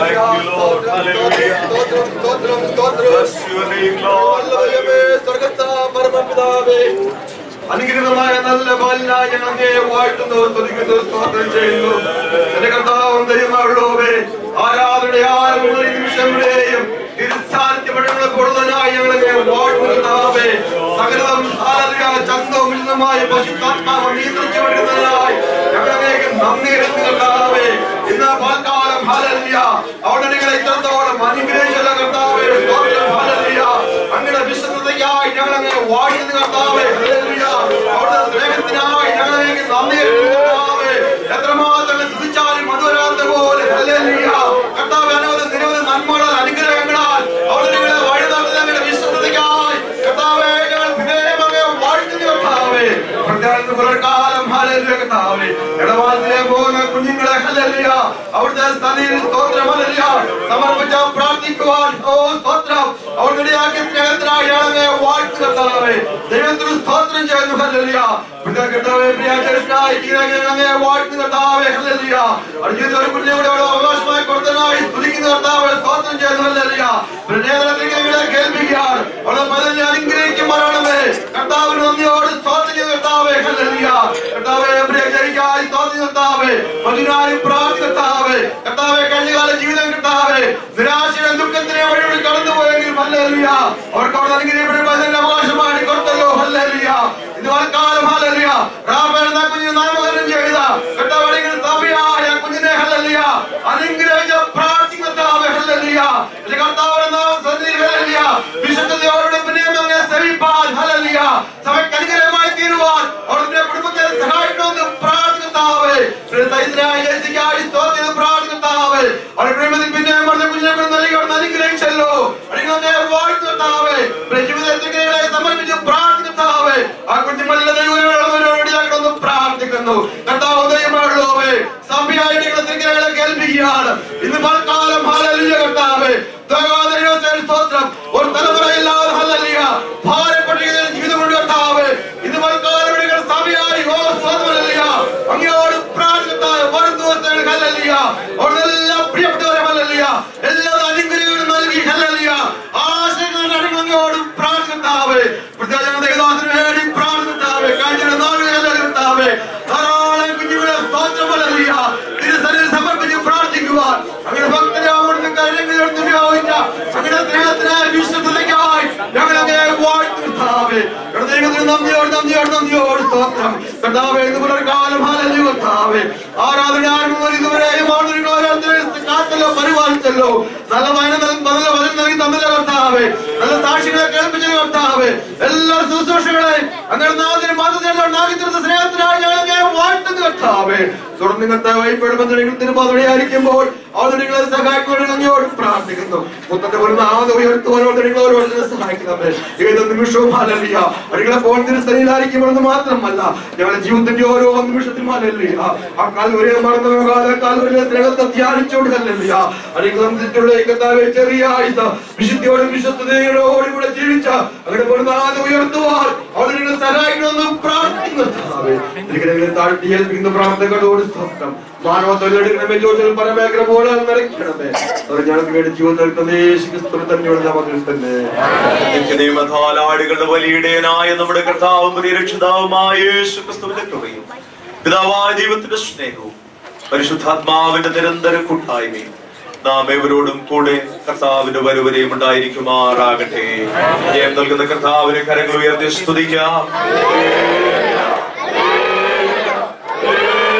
F: Thank you, Lord. Hallelujah.
G: സ്തോത്രം സ്തോത്രം സ്തോത്രം
F: Bless your name, Lord.
G: നല്ല ദൈവമേ, സ്വർഗ്ഗത്താ പരമപിതാവേ, അനുഗ്രഹീതമായ നല്ല ബാലനായ ഞങ്ങളെ വാഴ്ത്തുന്നു സ്തുതിക്കുന്നു സ്തോത്രം ചെയ്യുന്നു എന്റെ കർത്താവും ദൈവമുള്ളവേ ആരാധനയുടെ ആരും ഒരു നിമിഷം വരെയും തിരുസാന്നിധ്യപ്പെടുന്ന കൂടുതലായി ഞങ്ങളെ വാഴ്ത്തുന്നതാവേ സകലതും ഹാലലുയ ചന്തവും ഇന്നുമായി പശുത്താത്മാവ് നിയന്ത്രിച്ചു വരുന്നതിനായി ഞങ്ങളേക്ക് നന്ദി കർത്താവേ ഇന്ന് പാൽക്കാലം ഹാലലിയ അവിടെ നിങ്ങളെ ഇത്രത്തോളം അനുഗ്രഹിച്ചുള്ള കർത്താവേ സ്തോത്രം ഹാലലിയ അങ്ങനെ വിശ്വസതയ്ക്കായി ഞങ്ങളങ്ങനെ വാഴുന്ന കർത്താവേ ഹല്ലേലൂയ. അവിടുത്തെ സ്നേഹത്തിനായി ഞങ്ങളേക്ക് നന്ദി കർത്താവേ എത്രമാത്രം സ്തുതിച്ചാലും മധുരാന്ത പോലെ ഹല്ലേലൂയ. കർത്താവേ അനവധി നിരവധി നന്മകളാൽ അനുഗ്രഹങ്ങളാൽ അവിടെ നിങ്ങളെ വഴി നടത്തുന്ന ഞങ്ങളുടെ വിശ്വസതയ്ക്കായി കർത്താവേ ഞങ്ങൾ വിനയമങ്ങ് വാഴ്ത്തുന്നു കർത്താവേ പ്രത്യേകിച്ച് പുലർക്കാലം ഹല്ലേലൂയ കർത്താവേ ഇടവാതിലെ പോകുന്ന കുഞ്ഞുങ്ങളെ ഹല്ലേലൂയ അവിടുത്തെ സന്നിധിയിൽ സ്തോത്രം ഹല്ലേലൂയ സമർപ്പിച്ച പ്രാർത്ഥിക്കുവാൻ ഓ സ്തോത്രം അവിടുത്തെ ഇടയാക്കിയ സ്നേഹത്തിനായി ഞങ്ങളെ വാഴ്ത്തു കർത്താവേ ദൈവത്തിന് സ്തോത്രം ചെയ്യുന്നു ഹല്ലേലൂയ പിതാ കർത്താവേ പ്രിയ ജ്യേഷ്ഠനായി ഞങ്ങളെ വാഴ്ത്തു കർത്താവേ ഹല്ലേലൂയ അർജിത ഒരു കുഞ്ഞുങ്ങളുടെ അവകാശമായി കൊടുത്തനായി സ്തുതിക്കുന്ന കർത്താവേ സ്തോത്രം ചെയ്യുന്നു ഹല്ലേലൂയ പ്രേരണത്തിൽ ഞങ്ങളെ കേൾപ്പിക്കാൻ അവിടെ പലരെ അനുഗ്രഹിക്കുമാറാണമേ കർത്താവിന് നന്ദിയോട് സ്തോത്രം ചെയ്യുന്ന കർത്താവേ ഹല്ലേലൂയ കർത്താവേ പ്രിയ ജയിക്കായി സ്തോത്രം കർത്താവേ മധുരായി പ്രാർത്ഥി കർത്താവേ കർത്താവേ കഴിഞ്ഞകാല ജീവിതം കർത്താവേ നിരാശയുടെ ദുഃഖത്തിനെ വഴികളിൽ കടന്നുപോയെങ്കിൽ ഹല്ലേലൂയ അവർക്ക് അവിടെ അനുഗ്രഹിക്കപ്പെടുന്ന അവകാശമായി കൊടുത്തല്ലോ ഹല്ലേലൂയ ഇത് കാലം ഹല്ലേലൂയ റാബേൽ കുഞ്ഞിനെ നാമകരണം ചെയ്ത കർത്താവടികൾ സഭയായ കുഞ്ഞിനെ ഹല്ലേലൂയ അനുഗ്രഹിച്ച പ്രാർത്ഥിക്കുന്ന കർത്താവേ ഹല്ലേലൂയ എന്റെ കർത്താവിന്റെ നാമം സന്നിധിയിൽ ഹല്ലേലൂയ വിശുദ്ധതയോടെ പിന്നെയും അങ്ങ് സേവിപ്പാൻ ഹല്ലേലൂയ സഭയ്ക്ക് അനുഗ്രഹമായി തീരുവാൻ അവിടുത്തെ കുടുംബത്തെ സഹായിക്കണമെന്ന് പ്രാർത്ഥിക്കത്താവേ സൈതനായ യേശുക്കായി സ്തോത്രം ചെയ്ത് പ്രാർത്ഥിക്കത്താവേ അവരുടെ കുടുംബത്തിൽ പിന്നെയും അവരുടെ കുഞ്ഞിനെ കൊണ്ട് നൽകി അവിടുന്ന് അനുഗ്രഹിച്ചല്ലോ അടികളെ വാഴ്ത്തുകത്താവേ ജീവിതത്തെ സമർപ്പിച്ച് പ്രാർത്ഥിക്കത്താവേ ആ കുഞ്ഞുങ്ങളുടെ ദൈവങ്ങളോട് പ്രാർത്ഥിക്കുന്നു കർത്താവ് ദൈവമുള്ളവേ സഭയായി നിങ്ങളെ കേൾപ്പിക്കുകയാണ് ഇന്ന് പൽക്കാലം ഹല്ലേലൂയ കർത്താവേ ദൈവത്തിന്റെ സ്തോത്രം ഒരു തലമുറയില്ലാതെ ഹല്ലേലൂയ ഭാരപ്പെട്ടിരിക്കുന്ന ജീവിതം കൊണ്ട് കർത്താവേ ഇന്ന് പൽക്കാലം നിങ്ങൾ സഭയായി ഓ സ്തോത്രം ഹല്ലേലൂയ അങ്ങയോട് പ്രാർത്ഥിക്കത്താവേ വരും ദിവസങ്ങൾ ഹല്ലേലൂയ അവിടുന്നെല്ലാം പ്രിയപ്പെട്ടവരെ ഹല്ലേലൂയ എല്ലാ അനുഗ്രഹങ്ങളും നൽകി ഹല്ലേലൂയ ആശയങ്ങളുടെ അടികളോട് പ്രാർത്ഥിക്കത്താവേ പ്രത്യേകം ദൈവദാസന് വേണ്ടി പ്രാർത്ഥിക്കത്താവേ കഴിഞ്ഞ നാളുകളിൽ കർത്താവേ ധാരാളം കുഞ്ഞുങ്ങളെ സ്തോത്രം ഹല്ലേലൂയ തിരുസന്നിധിയിൽ സമർപ്പിച്ച് പ്രാർത്ഥിക്കുവാൻ അങ്ങനെ ഭക്തരെ അവിടുന്ന് കാര്യങ്ങളിൽ ഉപയോഗിച്ച അങ്ങനെ സ്നേഹത്തിനായി വിശ്വസതയ്ക്കായി ഞങ്ങൾ അങ്ങനെ വാഴ്ത്തുകർത്താവേ ദൈവത്തിന് നന്ദിയോട് നന്ദിയോട് നന്ദിയോട് സ്തോത്രം കർത്താവേ ഇത് പുലർക്കാലം ഹാലല്ലി കർത്താവേ ആരാധന ആരംഭം ഇതുവരെയും ആളുകൾ ഓരോരുത്തരെ കാത്തല്ലോ പരിപാലിച്ചല്ലോ നല്ല വചനം നൽ- നല്ല വചനം നൽകി തന്നില്ല കർത്താവേ നല്ല സാക്ഷികളെ കേൾപ്പിച്ച കർത്താവേ എല്ലാ ശുശ്രൂഷകളെയും അങ്ങനെ നാദിനും മാതൃകയെല്ലാം നാഗിത്തരുന്ന സ്നേഹത്തിനായി ഞങ്ങളെ വാഴ്ത്തുന്നു കർത്താവേ തുടർന്ന് കർത്താവ് വൈപ്പെടുമ്പോൾ നിങ്ങൾ തിരുപാതടിയായിരിക്കുമ്പോൾ അവർ നിങ്ങളെ സഹായിക്കുവാൻ അങ്ങയോട് പ്രാർത്ഥിക്കുന്നു മുത്തന്റെ ഒരു നാമത ഉയർത്തുവാനോട് നിങ്ങൾ ഓരോരുത്തരെ സഹായിക്കുന്നവേ ഏത് നിമിഷവും ഹാലല്ലിയ നിങ്ങളെ പോൽ തിരുസ്ഥലിലായിരിക്കുമ്പോൾ എന്ന് മാത്രമല്ല ഞങ്ങളുടെ ജീവിതത്തിന്റെ ഓരോ നിമിഷത്തിലും ഹാലല്ലിയ ആ കാൽവരെ മറന്നു പോകാതെ കാൽവരെ സ്നേഹത്തെ ധ്യാനിച്ചോണ്ട് ഹല്ലേലൂയ അനുഗ്രഹിച്ചിട്ടുള്ള ഈ കർത്താവേ ചെറിയ ആയുധ വിശുദ്ധിയോടും വിശ്വസ്തയോടും കൂടെ ജീവിച്ച അങ്ങനെ ഒരു നാമത ഉയർത്തുവാൻ അവർ നിങ്ങളെ സഹായിക്കണമെന്ന് പ്രാർത്ഥിക്കുന്നു കർത്താവേ. നിങ്ങളെ താഴ്ത്തി ഏൽപ്പിക്കുന്ന പ്രാർത്ഥനകളോട് സ്തോത്രം മാനവ തൊഴിലെടുക്കണമേ ചോദിച്ചാൽ പരമേഖല പോലെ നിറയ്ക്കണമേ അവർ ഞങ്ങൾക്ക് വേണ്ടി ജീവൻ നൽകുന്ന യേശു ക്രിസ്തു തന്നെയുള്ള നാമത്തിൽ തന്നെ
F: നിത്യനിയമധാലാടുകളുടെ വലിയിടയനായ നമ്മുടെ കർത്താവും പരിരക്ഷിതാവുമായ യേശു ക്രിസ്തുവിന്റെ കൃപയും പിതാവായ ദൈവത്തിന്റെ സ്നേഹവും പരിശുദ്ധാത്മാവിന്റെ നിരന്തര കൂട്ടായ്മയും നാം എവരോടും കൂടെ കർത്താവിന്റെ വരുവരെയും ഉണ്ടായിരിക്കുമാറാകട്ടെ ജയം നൽകുന്ന കർത്താവിനെ കരങ്ങൾ ഉയർത്തി സ്തുതിക്കാം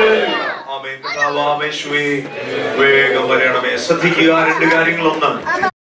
F: ആമേൻ കർത്താവാമേശുവേ വേഗം വരണമേ ശ്രദ്ധിക്കുക രണ്ട് കാര്യങ്ങളൊന്ന്